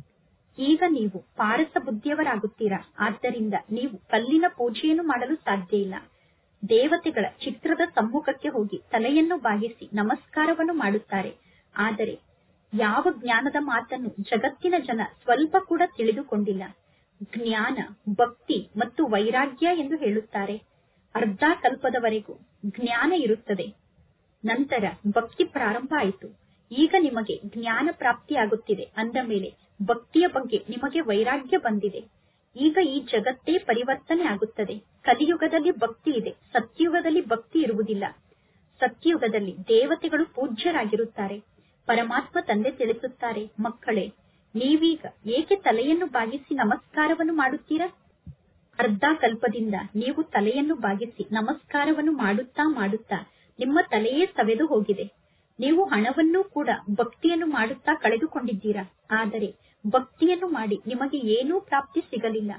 ಈಗ ನೀವು ಪಾರಸ ಬುದ್ಧಿಯವರಾಗುತ್ತೀರಾ ಆದ್ದರಿಂದ ನೀವು ಕಲ್ಲಿನ ಪೂಜೆಯನ್ನು ಮಾಡಲು ಸಾಧ್ಯ ಇಲ್ಲ ದೇವತೆಗಳ ಚಿತ್ರದ ಸಮ್ಮುಖಕ್ಕೆ ಹೋಗಿ ತಲೆಯನ್ನು ಬಾಗಿಸಿ ನಮಸ್ಕಾರವನ್ನು ಮಾಡುತ್ತಾರೆ ಆದರೆ ಯಾವ ಜ್ಞಾನದ ಮಾತನ್ನು ಜಗತ್ತಿನ ಜನ ಸ್ವಲ್ಪ ಕೂಡ ತಿಳಿದುಕೊಂಡಿಲ್ಲ ಜ್ಞಾನ ಭಕ್ತಿ ಮತ್ತು ವೈರಾಗ್ಯ ಎಂದು ಹೇಳುತ್ತಾರೆ ಅರ್ಧ ಕಲ್ಪದವರೆಗೂ ಜ್ಞಾನ ಇರುತ್ತದೆ ನಂತರ ಭಕ್ತಿ ಪ್ರಾರಂಭ ಆಯಿತು ಈಗ ನಿಮಗೆ ಜ್ಞಾನ ಪ್ರಾಪ್ತಿಯಾಗುತ್ತಿದೆ ಅಂದ ಮೇಲೆ ಭಕ್ತಿಯ ಬಗ್ಗೆ ನಿಮಗೆ ವೈರಾಗ್ಯ ಬಂದಿದೆ ಈಗ ಈ ಜಗತ್ತೇ ಪರಿವರ್ತನೆ ಆಗುತ್ತದೆ ಕಲಿಯುಗದಲ್ಲಿ ಭಕ್ತಿ ಇದೆ ಸತ್ಯುಗದಲ್ಲಿ ಭಕ್ತಿ ಇರುವುದಿಲ್ಲ ಸತ್ಯುಗದಲ್ಲಿ ದೇವತೆಗಳು ಪೂಜ್ಯರಾಗಿರುತ್ತಾರೆ ಪರಮಾತ್ಮ ತಂದೆ ತಿಳಿಸುತ್ತಾರೆ ಮಕ್ಕಳೇ ನೀವೀಗ ಏಕೆ ತಲೆಯನ್ನು ಬಾಗಿಸಿ ನಮಸ್ಕಾರವನ್ನು ಮಾಡುತ್ತೀರಾ ಅರ್ಧ ಕಲ್ಪದಿಂದ ನೀವು ತಲೆಯನ್ನು ಬಾಗಿಸಿ ನಮಸ್ಕಾರವನ್ನು ಮಾಡುತ್ತಾ ಮಾಡುತ್ತಾ ನಿಮ್ಮ ತಲೆಯೇ ಸವೆದು ಹೋಗಿದೆ ನೀವು ಹಣವನ್ನು ಕೂಡ ಭಕ್ತಿಯನ್ನು ಮಾಡುತ್ತಾ ಕಳೆದುಕೊಂಡಿದ್ದೀರಾ ಆದರೆ ಭಕ್ತಿಯನ್ನು ಮಾಡಿ ನಿಮಗೆ ಏನೂ ಪ್ರಾಪ್ತಿ ಸಿಗಲಿಲ್ಲ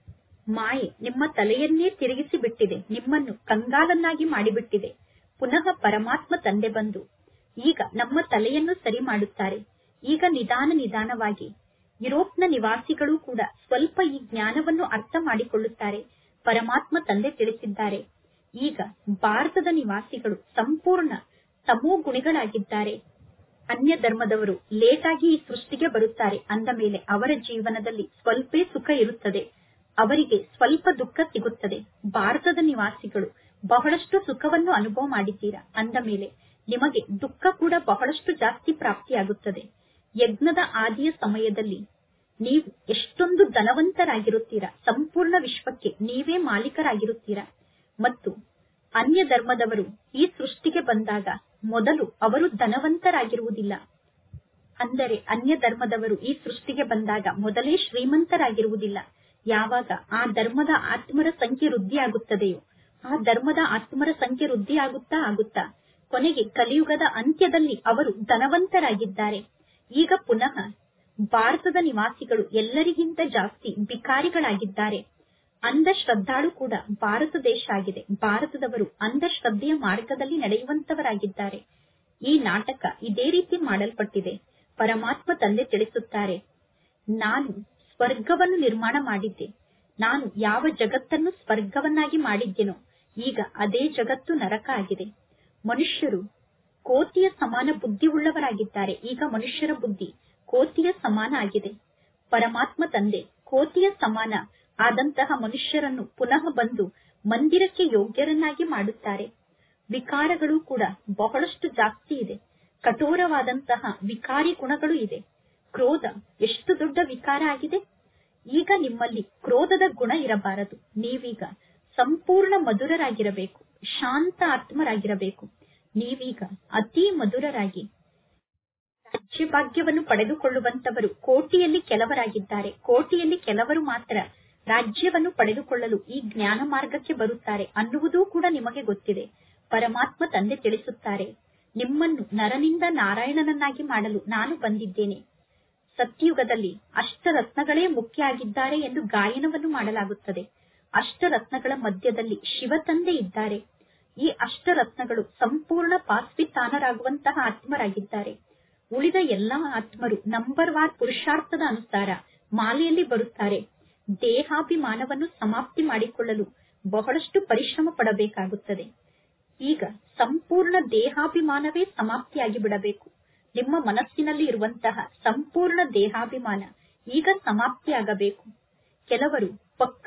ಮಾಯೆ ನಿಮ್ಮ ತಲೆಯನ್ನೇ ತಿರುಗಿಸಿ ಬಿಟ್ಟಿದೆ ನಿಮ್ಮನ್ನು ಕಂಗಾಲನ್ನಾಗಿ ಮಾಡಿಬಿಟ್ಟಿದೆ ಪುನಃ ಪರಮಾತ್ಮ ತಂದೆ ಬಂದು ಈಗ ನಮ್ಮ ತಲೆಯನ್ನು ಸರಿ ಮಾಡುತ್ತಾರೆ ಈಗ ನಿಧಾನ ನಿಧಾನವಾಗಿ ಯುರೋಪ್ನ ನಿವಾಸಿಗಳು ಕೂಡ ಸ್ವಲ್ಪ ಈ ಜ್ಞಾನವನ್ನು ಅರ್ಥ ಮಾಡಿಕೊಳ್ಳುತ್ತಾರೆ ಪರಮಾತ್ಮ ತಂದೆ ತಿಳಿಸಿದ್ದಾರೆ ಈಗ ಭಾರತದ ನಿವಾಸಿಗಳು ಸಂಪೂರ್ಣ ತಮೋ ಗುಣಿಗಳಾಗಿದ್ದಾರೆ ಅನ್ಯ ಧರ್ಮದವರು ಲೇಟ್ ಆಗಿ ಈ ಸೃಷ್ಟಿಗೆ ಬರುತ್ತಾರೆ ಅಂದ ಮೇಲೆ ಅವರ ಜೀವನದಲ್ಲಿ ಸ್ವಲ್ಪೇ ಸುಖ ಇರುತ್ತದೆ ಅವರಿಗೆ ಸ್ವಲ್ಪ ದುಃಖ ಸಿಗುತ್ತದೆ ಭಾರತದ ನಿವಾಸಿಗಳು ಬಹಳಷ್ಟು ಸುಖವನ್ನು ಅನುಭವ ಮಾಡಿದ್ದೀರಾ ಅಂದ ಮೇಲೆ ನಿಮಗೆ ದುಃಖ ಕೂಡ ಬಹಳಷ್ಟು ಜಾಸ್ತಿ ಪ್ರಾಪ್ತಿಯಾಗುತ್ತದೆ ಯಜ್ಞದ ಆದಿಯ ಸಮಯದಲ್ಲಿ ನೀವು ಎಷ್ಟೊಂದು ಧನವಂತರಾಗಿರುತ್ತೀರಾ ಸಂಪೂರ್ಣ ವಿಶ್ವಕ್ಕೆ ನೀವೇ ಮಾಲೀಕರಾಗಿರುತ್ತೀರಾ ಮತ್ತು ಅನ್ಯ ಧರ್ಮದವರು ಈ ಸೃಷ್ಟಿಗೆ ಬಂದಾಗ ಮೊದಲು ಅವರು ಧನವಂತರಾಗಿರುವುದಿಲ್ಲ ಅಂದರೆ ಅನ್ಯ ಧರ್ಮದವರು ಈ ಸೃಷ್ಟಿಗೆ ಬಂದಾಗ ಮೊದಲೇ ಶ್ರೀಮಂತರಾಗಿರುವುದಿಲ್ಲ ಯಾವಾಗ ಆ ಧರ್ಮದ ಆತ್ಮರ ಸಂಖ್ಯೆ ವೃದ್ಧಿಯಾಗುತ್ತದೆಯೋ ಆ ಧರ್ಮದ ಆತ್ಮರ ಸಂಖ್ಯೆ ವೃದ್ಧಿಯಾಗುತ್ತಾ ಆಗುತ್ತಾ ಕೊನೆಗೆ ಕಲಿಯುಗದ ಅಂತ್ಯದಲ್ಲಿ ಅವರು ಧನವಂತರಾಗಿದ್ದಾರೆ ಈಗ ಪುನಃ ಭಾರತದ ನಿವಾಸಿಗಳು ಎಲ್ಲರಿಗಿಂತ ಜಾಸ್ತಿ ಬಿಕಾರಿಗಳಾಗಿದ್ದಾರೆ ಅಂಧಶ್ರದ್ಧಾಳು ಕೂಡ ಭಾರತ ದೇಶ ಆಗಿದೆ ಭಾರತದವರು ಅಂಧಶ್ರದ್ಧೆಯ ಮಾರ್ಗದಲ್ಲಿ ನಡೆಯುವಂತವರಾಗಿದ್ದಾರೆ ಈ ನಾಟಕ ಇದೇ ರೀತಿ ಮಾಡಲ್ಪಟ್ಟಿದೆ ಪರಮಾತ್ಮ ತಂದೆ ತಿಳಿಸುತ್ತಾರೆ ನಾನು ಸ್ವರ್ಗವನ್ನು ನಿರ್ಮಾಣ ಮಾಡಿದ್ದೆ ನಾನು ಯಾವ ಜಗತ್ತನ್ನು ಸ್ವರ್ಗವನ್ನಾಗಿ ಮಾಡಿದ್ದೆನೋ ಈಗ ಅದೇ ಜಗತ್ತು ನರಕ ಆಗಿದೆ ಮನುಷ್ಯರು ಕೋತಿಯ ಸಮಾನ ಬುದ್ಧಿ ಉಳ್ಳವರಾಗಿದ್ದಾರೆ ಈಗ ಮನುಷ್ಯರ ಬುದ್ಧಿ ಕೋತಿಯ ಸಮಾನ ಆಗಿದೆ ಪರಮಾತ್ಮ ತಂದೆ ಕೋತಿಯ ಸಮಾನ ಆದಂತಹ ಮನುಷ್ಯರನ್ನು ಪುನಃ ಬಂದು ಮಂದಿರಕ್ಕೆ ಯೋಗ್ಯರನ್ನಾಗಿ ಮಾಡುತ್ತಾರೆ ವಿಕಾರಗಳು ಕೂಡ ಬಹಳಷ್ಟು ಜಾಸ್ತಿ ಇದೆ ಕಠೋರವಾದಂತಹ ವಿಕಾರಿ ಗುಣಗಳು ಇದೆ ಕ್ರೋಧ ಎಷ್ಟು ದೊಡ್ಡ ವಿಕಾರ ಆಗಿದೆ ಈಗ ನಿಮ್ಮಲ್ಲಿ ಕ್ರೋಧದ ಗುಣ ಇರಬಾರದು ನೀವೀಗ ಸಂಪೂರ್ಣ ಮಧುರರಾಗಿರಬೇಕು ಶಾಂತ ಆತ್ಮರಾಗಿರಬೇಕು ನೀವೀಗ ಅತಿ ಮಧುರರಾಗಿ ರಾಜ್ಯ ಭಾಗ್ಯವನ್ನು ಪಡೆದುಕೊಳ್ಳುವಂತವರು ಕೋಟಿಯಲ್ಲಿ ಕೆಲವರಾಗಿದ್ದಾರೆ ಕೋಟಿಯಲ್ಲಿ ಕೆಲವರು ಮಾತ್ರ ರಾಜ್ಯವನ್ನು ಪಡೆದುಕೊಳ್ಳಲು ಈ ಜ್ಞಾನ ಮಾರ್ಗಕ್ಕೆ ಬರುತ್ತಾರೆ ಅನ್ನುವುದೂ ಕೂಡ ನಿಮಗೆ ಗೊತ್ತಿದೆ ಪರಮಾತ್ಮ ತಂದೆ ತಿಳಿಸುತ್ತಾರೆ ನಿಮ್ಮನ್ನು ನರನಿಂದ ನಾರಾಯಣನನ್ನಾಗಿ ಮಾಡಲು ನಾನು ಬಂದಿದ್ದೇನೆ ಸತ್ಯುಗದಲ್ಲಿ ಅಷ್ಟರತ್ನಗಳೇ ಮುಖ್ಯ ಆಗಿದ್ದಾರೆ ಎಂದು ಗಾಯನವನ್ನು ಮಾಡಲಾಗುತ್ತದೆ ಅಷ್ಟರತ್ನಗಳ ಮಧ್ಯದಲ್ಲಿ ಶಿವ ತಂದೆ ಇದ್ದಾರೆ ಈ ಅಷ್ಟರತ್ನಗಳು ಸಂಪೂರ್ಣ ಪಾಸ್ವಿತಾನರಾಗುವಂತಹ ಆತ್ಮರಾಗಿದ್ದಾರೆ ಉಳಿದ ಎಲ್ಲಾ ಆತ್ಮರು ನಂಬರ್ ವಾರ್ ಪುರುಷಾರ್ಥದ ಅನುಸಾರ ಮಾಲೆಯಲ್ಲಿ ಬರುತ್ತಾರೆ ದೇಹಾಭಿಮಾನವನ್ನು ಸಮಾಪ್ತಿ ಮಾಡಿಕೊಳ್ಳಲು ಬಹಳಷ್ಟು ಪರಿಶ್ರಮ ಪಡಬೇಕಾಗುತ್ತದೆ ಈಗ ಸಂಪೂರ್ಣ ದೇಹಾಭಿಮಾನವೇ ಸಮಾಪ್ತಿಯಾಗಿ ಬಿಡಬೇಕು ನಿಮ್ಮ ಮನಸ್ಸಿನಲ್ಲಿ ಇರುವಂತಹ ಸಂಪೂರ್ಣ ದೇಹಾಭಿಮಾನ ಈಗ ಸಮಾಪ್ತಿಯಾಗಬೇಕು ಕೆಲವರು ಪಕ್ಕ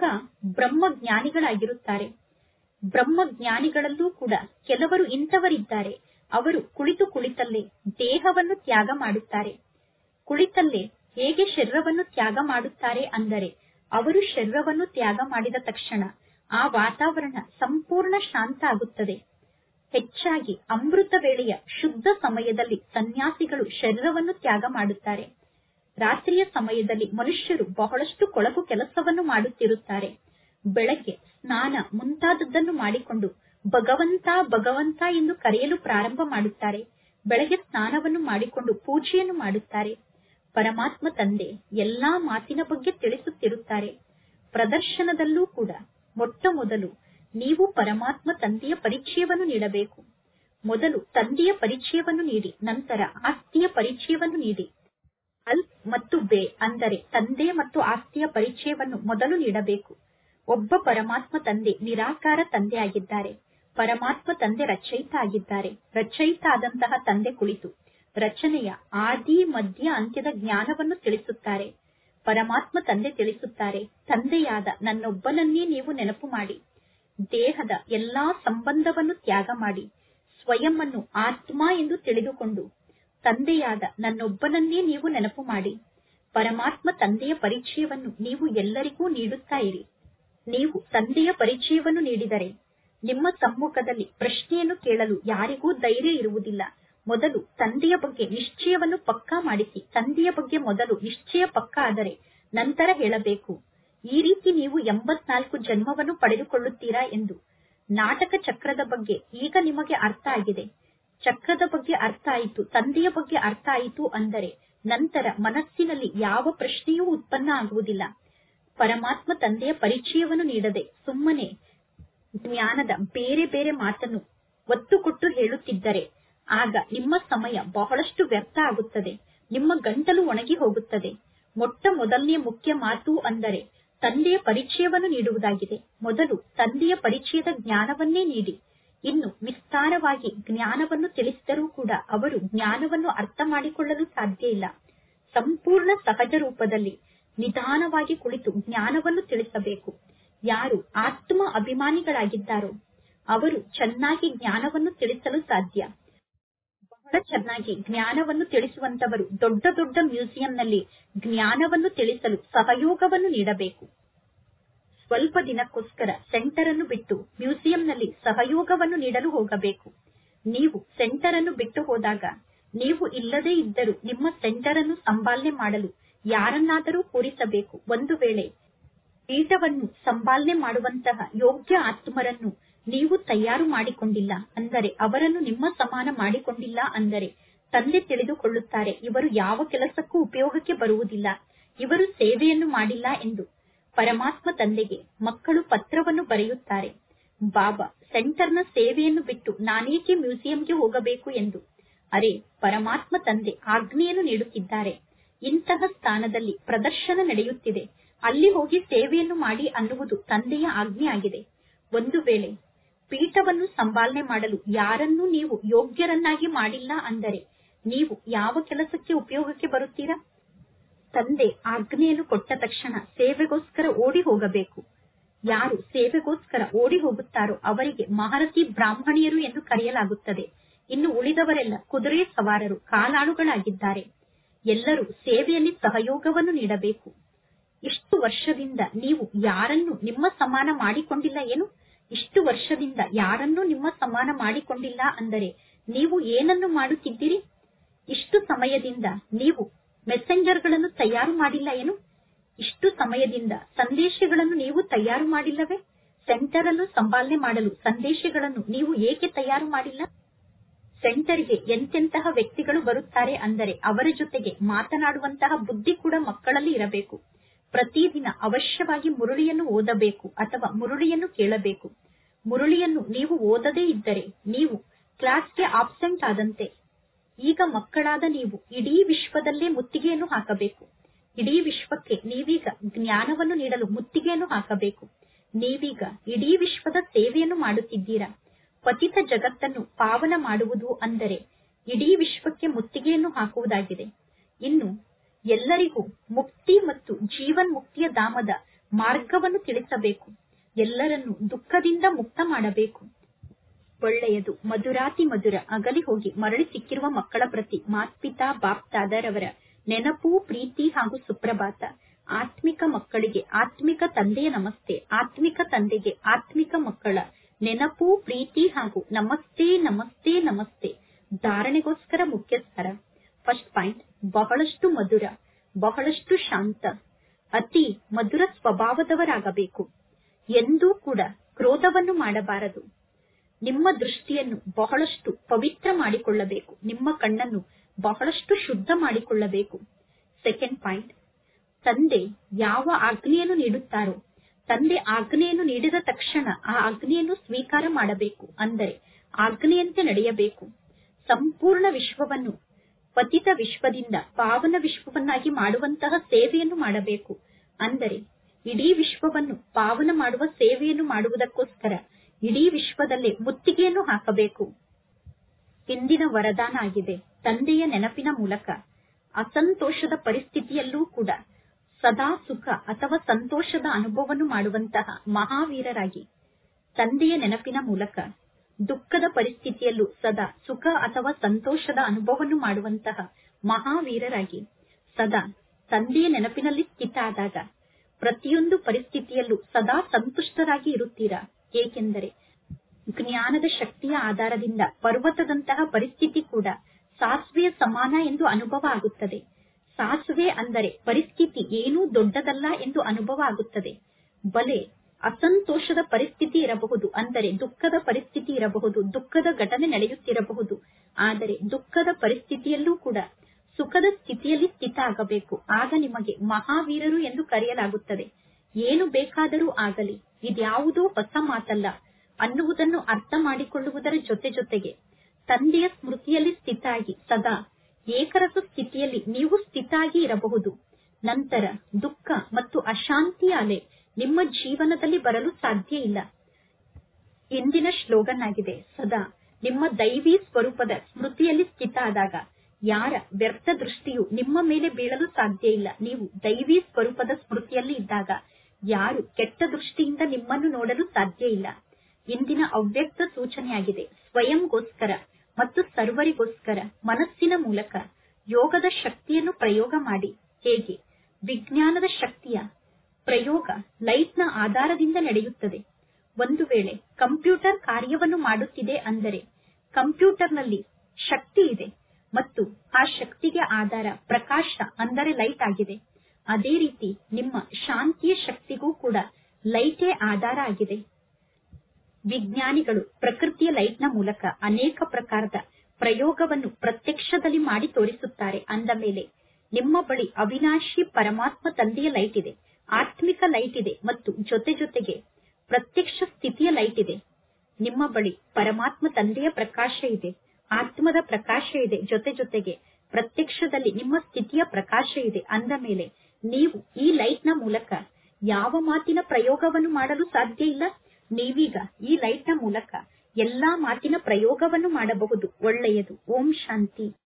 ಬ್ರಹ್ಮಜ್ಞಾನಿಗಳಾಗಿರುತ್ತಾರೆ ಬ್ರಹ್ಮಜ್ಞಾನಿಗಳಲ್ಲೂ ಕೂಡ ಕೆಲವರು ಇಂಥವರಿದ್ದಾರೆ ಅವರು ಕುಳಿತು ಕುಳಿತಲ್ಲೇ ದೇಹವನ್ನು ತ್ಯಾಗ ಮಾಡುತ್ತಾರೆ ಕುಳಿತಲ್ಲೇ ಹೇಗೆ ಶರೀರವನ್ನು ತ್ಯಾಗ ಮಾಡುತ್ತಾರೆ ಅಂದರೆ ಅವರು ಶರೀರವನ್ನು ತ್ಯಾಗ ಮಾಡಿದ ತಕ್ಷಣ ಆ ವಾತಾವರಣ ಸಂಪೂರ್ಣ ಶಾಂತ ಆಗುತ್ತದೆ ಹೆಚ್ಚಾಗಿ ಅಮೃತ ವೇಳೆಯ ಶುದ್ಧ ಸಮಯದಲ್ಲಿ ಸನ್ಯಾಸಿಗಳು ಶರೀರವನ್ನು ತ್ಯಾಗ ಮಾಡುತ್ತಾರೆ ರಾತ್ರಿಯ ಸಮಯದಲ್ಲಿ ಮನುಷ್ಯರು ಬಹಳಷ್ಟು ಕೊಳಕು ಕೆಲಸವನ್ನು ಮಾಡುತ್ತಿರುತ್ತಾರೆ ಬೆಳಗ್ಗೆ ಸ್ನಾನ ಮುಂತಾದದ್ದನ್ನು ಮಾಡಿಕೊಂಡು ಭಗವಂತ ಭಗವಂತ ಎಂದು ಕರೆಯಲು ಪ್ರಾರಂಭ ಮಾಡುತ್ತಾರೆ ಬೆಳಗ್ಗೆ ಸ್ನಾನವನ್ನು ಮಾಡಿಕೊಂಡು ಪೂಜೆಯನ್ನು ಮಾಡುತ್ತಾರೆ ಪರಮಾತ್ಮ ತಂದೆ ಎಲ್ಲಾ ಮಾತಿನ ಬಗ್ಗೆ ತಿಳಿಸುತ್ತಿರುತ್ತಾರೆ ಪ್ರದರ್ಶನದಲ್ಲೂ ಕೂಡ ಮೊಟ್ಟ ಮೊದಲು ನೀವು ಪರಮಾತ್ಮ ತಂದೆಯ ಪರಿಚಯವನ್ನು ನೀಡಬೇಕು ಮೊದಲು ತಂದೆಯ ಪರಿಚಯವನ್ನು ನೀಡಿ ನಂತರ ಆಸ್ತಿಯ ಪರಿಚಯವನ್ನು ನೀಡಿ ಅಲ್ ಮತ್ತು ಬೇ ಅಂದರೆ ತಂದೆ ಮತ್ತು ಆಸ್ತಿಯ ಪರಿಚಯವನ್ನು ಮೊದಲು ನೀಡಬೇಕು ಒಬ್ಬ ಪರಮಾತ್ಮ ತಂದೆ ನಿರಾಕಾರ ತಂದೆ ಆಗಿದ್ದಾರೆ ಪರಮಾತ್ಮ ತಂದೆ ರಚಯಿತ ಆಗಿದ್ದಾರೆ ರಚಯಿತ ಆದಂತಹ ತಂದೆ ಕುಳಿತು ರಚನೆಯ ಆದಿ ಮಧ್ಯ ಅಂತ್ಯದ ಜ್ಞಾನವನ್ನು ತಿಳಿಸುತ್ತಾರೆ ಪರಮಾತ್ಮ ತಂದೆ ತಿಳಿಸುತ್ತಾರೆ ತಂದೆಯಾದ ನನ್ನೊಬ್ಬನನ್ನೇ ನೀವು ನೆನಪು ಮಾಡಿ ದೇಹದ ಎಲ್ಲಾ ಸಂಬಂಧವನ್ನು ತ್ಯಾಗ ಮಾಡಿ ಸ್ವಯಂ ಅನ್ನು ಆತ್ಮ ಎಂದು ತಿಳಿದುಕೊಂಡು ತಂದೆಯಾದ ನನ್ನೊಬ್ಬನನ್ನೇ ನೀವು ನೆನಪು ಮಾಡಿ ಪರಮಾತ್ಮ ತಂದೆಯ ಪರಿಚಯವನ್ನು ನೀವು ಎಲ್ಲರಿಗೂ ನೀಡುತ್ತಾ ಇರಿ ನೀವು ತಂದೆಯ ಪರಿಚಯವನ್ನು ನೀಡಿದರೆ ನಿಮ್ಮ ಸಮ್ಮುಖದಲ್ಲಿ ಪ್ರಶ್ನೆಯನ್ನು ಕೇಳಲು ಯಾರಿಗೂ ಧೈರ್ಯ ಇರುವುದಿಲ್ಲ ಮೊದಲು ತಂದೆಯ ಬಗ್ಗೆ ನಿಶ್ಚಯವನ್ನು ಪಕ್ಕಾ ಮಾಡಿಸಿ ತಂದೆಯ ಬಗ್ಗೆ ಮೊದಲು ನಿಶ್ಚಯ ಪಕ್ಕಾ ಆದರೆ ನಂತರ ಹೇಳಬೇಕು ಈ ರೀತಿ ನೀವು ಎಂಬತ್ನಾಲ್ಕು ಜನ್ಮವನ್ನು ಪಡೆದುಕೊಳ್ಳುತ್ತೀರಾ ಎಂದು ನಾಟಕ ಚಕ್ರದ ಬಗ್ಗೆ ಈಗ ನಿಮಗೆ ಅರ್ಥ ಆಗಿದೆ ಚಕ್ರದ ಬಗ್ಗೆ ಅರ್ಥ ಆಯಿತು ತಂದೆಯ ಬಗ್ಗೆ ಅರ್ಥ ಆಯಿತು ಅಂದರೆ ನಂತರ ಮನಸ್ಸಿನಲ್ಲಿ ಯಾವ ಪ್ರಶ್ನೆಯೂ ಉತ್ಪನ್ನ ಆಗುವುದಿಲ್ಲ ಪರಮಾತ್ಮ ತಂದೆಯ ಪರಿಚಯವನ್ನು ನೀಡದೆ ಸುಮ್ಮನೆ ಜ್ಞಾನದ ಬೇರೆ ಬೇರೆ ಮಾತನ್ನು ಒತ್ತು ಕೊಟ್ಟು ಹೇಳುತ್ತಿದ್ದರೆ ಆಗ ನಿಮ್ಮ ಸಮಯ ಬಹಳಷ್ಟು ವ್ಯರ್ಥ ಆಗುತ್ತದೆ ನಿಮ್ಮ ಗಂಟಲು ಒಣಗಿ ಹೋಗುತ್ತದೆ ಮೊಟ್ಟ ಮೊದಲನೆಯ ಮುಖ್ಯ ಮಾತು ಅಂದರೆ ತಂದೆಯ ಪರಿಚಯವನ್ನು ನೀಡುವುದಾಗಿದೆ ಮೊದಲು ತಂದೆಯ ಪರಿಚಯದ ಜ್ಞಾನವನ್ನೇ ನೀಡಿ ಇನ್ನು ವಿಸ್ತಾರವಾಗಿ ಜ್ಞಾನವನ್ನು ತಿಳಿಸಿದರೂ ಕೂಡ ಅವರು ಜ್ಞಾನವನ್ನು ಅರ್ಥ ಮಾಡಿಕೊಳ್ಳಲು ಸಾಧ್ಯ ಇಲ್ಲ ಸಂಪೂರ್ಣ ಸಹಜ ರೂಪದಲ್ಲಿ ನಿಧಾನವಾಗಿ ಕುಳಿತು ಜ್ಞಾನವನ್ನು ತಿಳಿಸಬೇಕು ಯಾರು ಆತ್ಮ ಅಭಿಮಾನಿಗಳಾಗಿದ್ದಾರೋ ಅವರು ಚೆನ್ನಾಗಿ ಜ್ಞಾನವನ್ನು ತಿಳಿಸಲು ಸಾಧ್ಯ ಬಹಳ ಚೆನ್ನಾಗಿ ಜ್ಞಾನವನ್ನು ತಿಳಿಸುವಂತವರು ದೊಡ್ಡ ದೊಡ್ಡ ಮ್ಯೂಸಿಯಂನಲ್ಲಿ ಜ್ಞಾನವನ್ನು ತಿಳಿಸಲು ಸಹಯೋಗವನ್ನು ನೀಡಬೇಕು ಸ್ವಲ್ಪ ದಿನಕ್ಕೋಸ್ಕರ ಸೆಂಟರ್ ಅನ್ನು ಬಿಟ್ಟು ಮ್ಯೂಸಿಯಂನಲ್ಲಿ ಸಹಯೋಗವನ್ನು ನೀಡಲು ಹೋಗಬೇಕು ನೀವು ಸೆಂಟರ್ ಅನ್ನು ಬಿಟ್ಟು ಹೋದಾಗ ನೀವು ಇಲ್ಲದೇ ಇದ್ದರೂ ನಿಮ್ಮ ಸೆಂಟರ್ ಅನ್ನು ಸಂಪಾಲನೆ ಮಾಡಲು ಯಾರನ್ನಾದರೂ ಕೂರಿಸಬೇಕು ಒಂದು ವೇಳೆ ಪೀಠವನ್ನು ಸಂಪಾಲನೆ ಮಾಡುವಂತಹ ಯೋಗ್ಯ ಆತ್ಮರನ್ನು ನೀವು ತಯಾರು ಮಾಡಿಕೊಂಡಿಲ್ಲ ಅಂದರೆ ಅವರನ್ನು ನಿಮ್ಮ ಸಮಾನ ಮಾಡಿಕೊಂಡಿಲ್ಲ ಅಂದರೆ ತಂದೆ ತಿಳಿದುಕೊಳ್ಳುತ್ತಾರೆ ಇವರು ಯಾವ ಕೆಲಸಕ್ಕೂ ಉಪಯೋಗಕ್ಕೆ ಬರುವುದಿಲ್ಲ ಇವರು ಸೇವೆಯನ್ನು ಮಾಡಿಲ್ಲ ಎಂದು ಪರಮಾತ್ಮ ತಂದೆಗೆ ಮಕ್ಕಳು ಪತ್ರವನ್ನು ಬರೆಯುತ್ತಾರೆ ಬಾಬಾ ಸೆಂಟರ್ನ ಸೇವೆಯನ್ನು ಬಿಟ್ಟು ನಾನೇಕೆ ಮ್ಯೂಸಿಯಂಗೆ ಹೋಗಬೇಕು ಎಂದು ಅರೆ ಪರಮಾತ್ಮ ತಂದೆ ಆಜ್ಞೆಯನ್ನು ನೀಡುತ್ತಿದ್ದಾರೆ ಇಂತಹ ಸ್ಥಾನದಲ್ಲಿ ಪ್ರದರ್ಶನ ನಡೆಯುತ್ತಿದೆ ಅಲ್ಲಿ ಹೋಗಿ ಸೇವೆಯನ್ನು ಮಾಡಿ ಅನ್ನುವುದು ತಂದೆಯ ಆಜ್ಞೆ ಆಗಿದೆ ಒಂದು ವೇಳೆ ಪೀಠವನ್ನು ಸಂಪಾಲನೆ ಮಾಡಲು ಯಾರನ್ನೂ ನೀವು ಯೋಗ್ಯರನ್ನಾಗಿ ಮಾಡಿಲ್ಲ ಅಂದರೆ ನೀವು ಯಾವ ಕೆಲಸಕ್ಕೆ ಉಪಯೋಗಕ್ಕೆ ಬರುತ್ತೀರಾ ತಂದೆ ಆಜ್ಞೆಯನ್ನು ಕೊಟ್ಟ ತಕ್ಷಣ ಸೇವೆಗೋಸ್ಕರ ಓಡಿ ಹೋಗಬೇಕು ಯಾರು ಸೇವೆಗೋಸ್ಕರ ಓಡಿ ಹೋಗುತ್ತಾರೋ ಅವರಿಗೆ ಮಹಾರಥಿ ಬ್ರಾಹ್ಮಣಿಯರು ಎಂದು ಕರೆಯಲಾಗುತ್ತದೆ ಇನ್ನು ಉಳಿದವರೆಲ್ಲ ಕುದುರೆ ಸವಾರರು ಕಾಲಾಳುಗಳಾಗಿದ್ದಾರೆ ಎಲ್ಲರೂ ಸೇವೆಯಲ್ಲಿ ಸಹಯೋಗವನ್ನು ನೀಡಬೇಕು ಇಷ್ಟು ವರ್ಷದಿಂದ ನೀವು ಯಾರನ್ನು ನಿಮ್ಮ ಸಮಾನ ಮಾಡಿಕೊಂಡಿಲ್ಲ ಏನು ಇಷ್ಟು ವರ್ಷದಿಂದ ಯಾರನ್ನೂ ನಿಮ್ಮ ಸಮಾನ ಮಾಡಿಕೊಂಡಿಲ್ಲ ಅಂದರೆ ನೀವು ಏನನ್ನು ಮಾಡುತ್ತಿದ್ದೀರಿ ಇಷ್ಟು ಸಮಯದಿಂದ ನೀವು ಮೆಸೆಂಜರ್ಗಳನ್ನು ತಯಾರು ಮಾಡಿಲ್ಲ ಏನು ಇಷ್ಟು ಸಮಯದಿಂದ ಸಂದೇಶಗಳನ್ನು ನೀವು ತಯಾರು ಮಾಡಿಲ್ಲವೇ ಸೆಂಟರ್ ಅನ್ನು ಸಂಪಾಲನೆ ಮಾಡಲು ಸಂದೇಶಗಳನ್ನು ನೀವು ಏಕೆ ತಯಾರು ಮಾಡಿಲ್ಲ ಸೆಂಟರ್ಗೆ ಎಂತೆಂತಹ ವ್ಯಕ್ತಿಗಳು ಬರುತ್ತಾರೆ ಅಂದರೆ ಅವರ ಜೊತೆಗೆ ಮಾತನಾಡುವಂತಹ ಬುದ್ಧಿ ಕೂಡ ಮಕ್ಕಳಲ್ಲಿ ಇರಬೇಕು ಪ್ರತಿದಿನ ಅವಶ್ಯವಾಗಿ ಮುರುಳಿಯನ್ನು ಓದಬೇಕು ಅಥವಾ ಮುರುಳಿಯನ್ನು ಕೇಳಬೇಕು ಮುರುಳಿಯನ್ನು ನೀವು ಓದದೇ ಇದ್ದರೆ ನೀವು ಕ್ಲಾಸ್ಗೆ ಆಬ್ಸೆಂಟ್ ಆದಂತೆ ಈಗ ಮಕ್ಕಳಾದ ನೀವು ಇಡೀ ವಿಶ್ವದಲ್ಲೇ ಮುತ್ತಿಗೆಯನ್ನು ಹಾಕಬೇಕು ಇಡೀ ವಿಶ್ವಕ್ಕೆ ನೀವೀಗ ಜ್ಞಾನವನ್ನು ನೀಡಲು ಮುತ್ತಿಗೆಯನ್ನು ಹಾಕಬೇಕು ನೀವೀಗ ಇಡೀ ವಿಶ್ವದ ಸೇವೆಯನ್ನು ಮಾಡುತ್ತಿದ್ದೀರಾ ಪತಿತ ಜಗತ್ತನ್ನು ಪಾವನ ಮಾಡುವುದು ಅಂದರೆ ಇಡೀ ವಿಶ್ವಕ್ಕೆ ಮುತ್ತಿಗೆಯನ್ನು ಹಾಕುವುದಾಗಿದೆ ಇನ್ನು ಎಲ್ಲರಿಗೂ ಮುಕ್ತಿ ಮತ್ತು ಜೀವನ್ ಮುಕ್ತಿಯ ಧಾಮದ ಮಾರ್ಗವನ್ನು ತಿಳಿಸಬೇಕು ಎಲ್ಲರನ್ನು ದುಃಖದಿಂದ ಮುಕ್ತ ಮಾಡಬೇಕು ಒಳ್ಳೆಯದು ಮಧುರಾತಿ ಮಧುರ ಅಗಲಿ ಹೋಗಿ ಮರಳಿ ಸಿಕ್ಕಿರುವ ಮಕ್ಕಳ ಪ್ರತಿ ಮಾತ್ಪಿತಾ ಬಾಪ್ತಾದರವರ ನೆನಪು ಪ್ರೀತಿ ಹಾಗೂ ಸುಪ್ರಭಾತ ಆತ್ಮಿಕ ಮಕ್ಕಳಿಗೆ ಆತ್ಮಿಕ ತಂದೆಯ ನಮಸ್ತೆ ಆತ್ಮಿಕ ತಂದೆಗೆ ಆತ್ಮಿಕ ಮಕ್ಕಳ ನೆನಪು ಪ್ರೀತಿ ಹಾಗೂ ನಮಸ್ತೆ ನಮಸ್ತೆ ನಮಸ್ತೆ ಧಾರಣೆಗೋಸ್ಕರ ಮುಖ್ಯ ಸಾರ ಫಸ್ಟ್ ಪಾಯಿಂಟ್ ಬಹಳಷ್ಟು ಮಧುರ ಬಹಳಷ್ಟು ಶಾಂತ ಅತಿ ಮಧುರ ಸ್ವಭಾವದವರಾಗಬೇಕು ಎಂದೂ ಕೂಡ ಕ್ರೋಧವನ್ನು ಮಾಡಬಾರದು ನಿಮ್ಮ ದೃಷ್ಟಿಯನ್ನು ಬಹಳಷ್ಟು ಪವಿತ್ರ ಮಾಡಿಕೊಳ್ಳಬೇಕು ನಿಮ್ಮ ಕಣ್ಣನ್ನು ಬಹಳಷ್ಟು ಶುದ್ಧ ಮಾಡಿಕೊಳ್ಳಬೇಕು ಸೆಕೆಂಡ್ ಪಾಯಿಂಟ್ ತಂದೆ ಯಾವ ಆಜ್ಞೆಯನ್ನು ನೀಡುತ್ತಾರೋ ತಂದೆ ಆಜ್ಞೆಯನ್ನು ನೀಡಿದ ತಕ್ಷಣ ಆ ಆಜ್ಞೆಯನ್ನು ಸ್ವೀಕಾರ ಮಾಡಬೇಕು ಅಂದರೆ ಆಜ್ಞೆಯಂತೆ ನಡೆಯಬೇಕು ಸಂಪೂರ್ಣ ವಿಶ್ವವನ್ನು ಪತಿತ ವಿಶ್ವದಿಂದ ಪಾವನ ವಿಶ್ವವನ್ನಾಗಿ ಮಾಡುವಂತಹ ಸೇವೆಯನ್ನು ಮಾಡಬೇಕು ಅಂದರೆ ಇಡೀ ವಿಶ್ವವನ್ನು ಪಾವನ ಮಾಡುವ ಸೇವೆಯನ್ನು ಮಾಡುವುದಕ್ಕೋಸ್ಕರ ಇಡೀ ವಿಶ್ವದಲ್ಲೇ ಮುತ್ತಿಗೆಯನ್ನು ಹಾಕಬೇಕು ಇಂದಿನ ವರದಾನ ಆಗಿದೆ ತಂದೆಯ ನೆನಪಿನ ಮೂಲಕ ಅಸಂತೋಷದ ಪರಿಸ್ಥಿತಿಯಲ್ಲೂ ಕೂಡ ಸದಾ ಸುಖ ಅಥವಾ ಸಂತೋಷದ ಅನುಭವವನ್ನು ಮಾಡುವಂತಹ ಮಹಾವೀರರಾಗಿ ತಂದೆಯ ನೆನಪಿನ ಮೂಲಕ ದುಃಖದ ಪರಿಸ್ಥಿತಿಯಲ್ಲೂ ಸದಾ ಸುಖ ಅಥವಾ ಸಂತೋಷದ ಅನುಭವವನ್ನು ಮಾಡುವಂತಹ ಮಹಾವೀರರಾಗಿ ಸದಾ ತಂದೆಯ ನೆನಪಿನಲ್ಲಿ ಸ್ಥಿತ ಆದಾಗ ಪ್ರತಿಯೊಂದು ಪರಿಸ್ಥಿತಿಯಲ್ಲೂ ಸದಾ ಸಂತುಷ್ಟರಾಗಿ ಇರುತ್ತೀರಾ ಏಕೆಂದರೆ ಜ್ಞಾನದ ಶಕ್ತಿಯ ಆಧಾರದಿಂದ ಪರ್ವತದಂತಹ ಪರಿಸ್ಥಿತಿ ಕೂಡ ಸಾಸಿವೆಯ ಸಮಾನ ಎಂದು ಅನುಭವ ಆಗುತ್ತದೆ ಸಾಸುವೆ ಅಂದರೆ ಪರಿಸ್ಥಿತಿ ಏನೂ ದೊಡ್ಡದಲ್ಲ ಎಂದು ಅನುಭವ ಆಗುತ್ತದೆ ಬಲೆ ಅಸಂತೋಷದ ಪರಿಸ್ಥಿತಿ ಇರಬಹುದು ಅಂದರೆ ದುಃಖದ ಪರಿಸ್ಥಿತಿ ಇರಬಹುದು ದುಃಖದ ಘಟನೆ ನಡೆಯುತ್ತಿರಬಹುದು ಆದರೆ ದುಃಖದ ಪರಿಸ್ಥಿತಿಯಲ್ಲೂ ಕೂಡ ಸುಖದ ಸ್ಥಿತಿಯಲ್ಲಿ ಸ್ಥಿತ ಆಗಬೇಕು ಆಗ ನಿಮಗೆ ಮಹಾವೀರರು ಎಂದು ಕರೆಯಲಾಗುತ್ತದೆ ಏನು ಬೇಕಾದರೂ ಆಗಲಿ ಇದ್ಯಾವುದೋ ಹೊಸ ಮಾತಲ್ಲ ಅನ್ನುವುದನ್ನು ಅರ್ಥ ಮಾಡಿಕೊಳ್ಳುವುದರ ಜೊತೆ ಜೊತೆಗೆ ತಂದೆಯ ಸ್ಮೃತಿಯಲ್ಲಿ ಸ್ಥಿತಾಗಿ ಸದಾ ಏಕರಸ ಸ್ಥಿತಿಯಲ್ಲಿ ನೀವು ಸ್ಥಿತಾಗಿ ಇರಬಹುದು ನಂತರ ದುಃಖ ಮತ್ತು ಅಶಾಂತಿಯ ಅಲೆ ನಿಮ್ಮ ಜೀವನದಲ್ಲಿ ಬರಲು ಸಾಧ್ಯ ಇಲ್ಲ ಇಂದಿನ ಶ್ಲೋಗನ್ ಆಗಿದೆ ಸದಾ ನಿಮ್ಮ ದೈವಿ ಸ್ವರೂಪದ ಸ್ಮೃತಿಯಲ್ಲಿ ಸ್ಥಿತ ಆದಾಗ ಯಾರ ವ್ಯರ್ಥ ದೃಷ್ಟಿಯು ನಿಮ್ಮ ಮೇಲೆ ಬೀಳಲು ಸಾಧ್ಯ ಇಲ್ಲ ನೀವು ದೈವಿ ಸ್ವರೂಪದ ಸ್ಮೃತಿಯಲ್ಲಿ ಇದ್ದಾಗ ಯಾರು ಕೆಟ್ಟ ದೃಷ್ಟಿಯಿಂದ ನಿಮ್ಮನ್ನು ನೋಡಲು ಸಾಧ್ಯ ಇಲ್ಲ ಇಂದಿನ ಅವ್ಯಕ್ತ ಸೂಚನೆಯಾಗಿದೆ ಸ್ವಯಂಗೋಸ್ಕರ ಮತ್ತು ಸರ್ವರಿಗೋಸ್ಕರ ಮನಸ್ಸಿನ ಮೂಲಕ ಯೋಗದ ಶಕ್ತಿಯನ್ನು ಪ್ರಯೋಗ ಮಾಡಿ ಹೇಗೆ ವಿಜ್ಞಾನದ ಶಕ್ತಿಯ ಪ್ರಯೋಗ ಲೈಟ್ನ ಆಧಾರದಿಂದ ನಡೆಯುತ್ತದೆ ಒಂದು ವೇಳೆ ಕಂಪ್ಯೂಟರ್ ಕಾರ್ಯವನ್ನು ಮಾಡುತ್ತಿದೆ ಅಂದರೆ ಕಂಪ್ಯೂಟರ್ನಲ್ಲಿ ಶಕ್ತಿ ಇದೆ ಮತ್ತು ಆ ಶಕ್ತಿಗೆ ಆಧಾರ ಪ್ರಕಾಶ ಅಂದರೆ ಲೈಟ್ ಆಗಿದೆ ಅದೇ ರೀತಿ ನಿಮ್ಮ ಶಾಂತಿಯ ಶಕ್ತಿಗೂ ಕೂಡ ಲೈಟೇ ಆಧಾರ ಆಗಿದೆ ವಿಜ್ಞಾನಿಗಳು ಪ್ರಕೃತಿಯ ಲೈಟ್ನ ಮೂಲಕ ಅನೇಕ ಪ್ರಕಾರದ ಪ್ರಯೋಗವನ್ನು ಪ್ರತ್ಯಕ್ಷದಲ್ಲಿ ಮಾಡಿ ತೋರಿಸುತ್ತಾರೆ ಅಂದ ಮೇಲೆ ನಿಮ್ಮ ಬಳಿ ಅವಿನಾಶಿ ಪರಮಾತ್ಮ ತಂದೆಯ ಲೈಟ್ ಇದೆ ಆತ್ಮಿಕ ಲೈಟ್ ಇದೆ ಮತ್ತು ಜೊತೆ ಜೊತೆಗೆ ಪ್ರತ್ಯಕ್ಷ ಸ್ಥಿತಿಯ ಲೈಟ್ ಇದೆ ನಿಮ್ಮ ಬಳಿ ಪರಮಾತ್ಮ ತಂದೆಯ ಪ್ರಕಾಶ ಇದೆ ಆತ್ಮದ ಪ್ರಕಾಶ ಇದೆ ಜೊತೆ ಜೊತೆಗೆ ಪ್ರತ್ಯಕ್ಷದಲ್ಲಿ ನಿಮ್ಮ ಸ್ಥಿತಿಯ ಪ್ರಕಾಶ ಇದೆ ಅಂದ ಮೇಲೆ ನೀವು ಈ ಲೈಟ್ನ ಮೂಲಕ ಯಾವ ಮಾತಿನ ಪ್ರಯೋಗವನ್ನು ಮಾಡಲು ಸಾಧ್ಯ ಇಲ್ಲ ನೀವೀಗ ಈ ಲೈಟ್ನ ಮೂಲಕ ಎಲ್ಲಾ ಮಾತಿನ ಪ್ರಯೋಗವನ್ನು ಮಾಡಬಹುದು ಒಳ್ಳೆಯದು ಓಂ ಶಾಂತಿ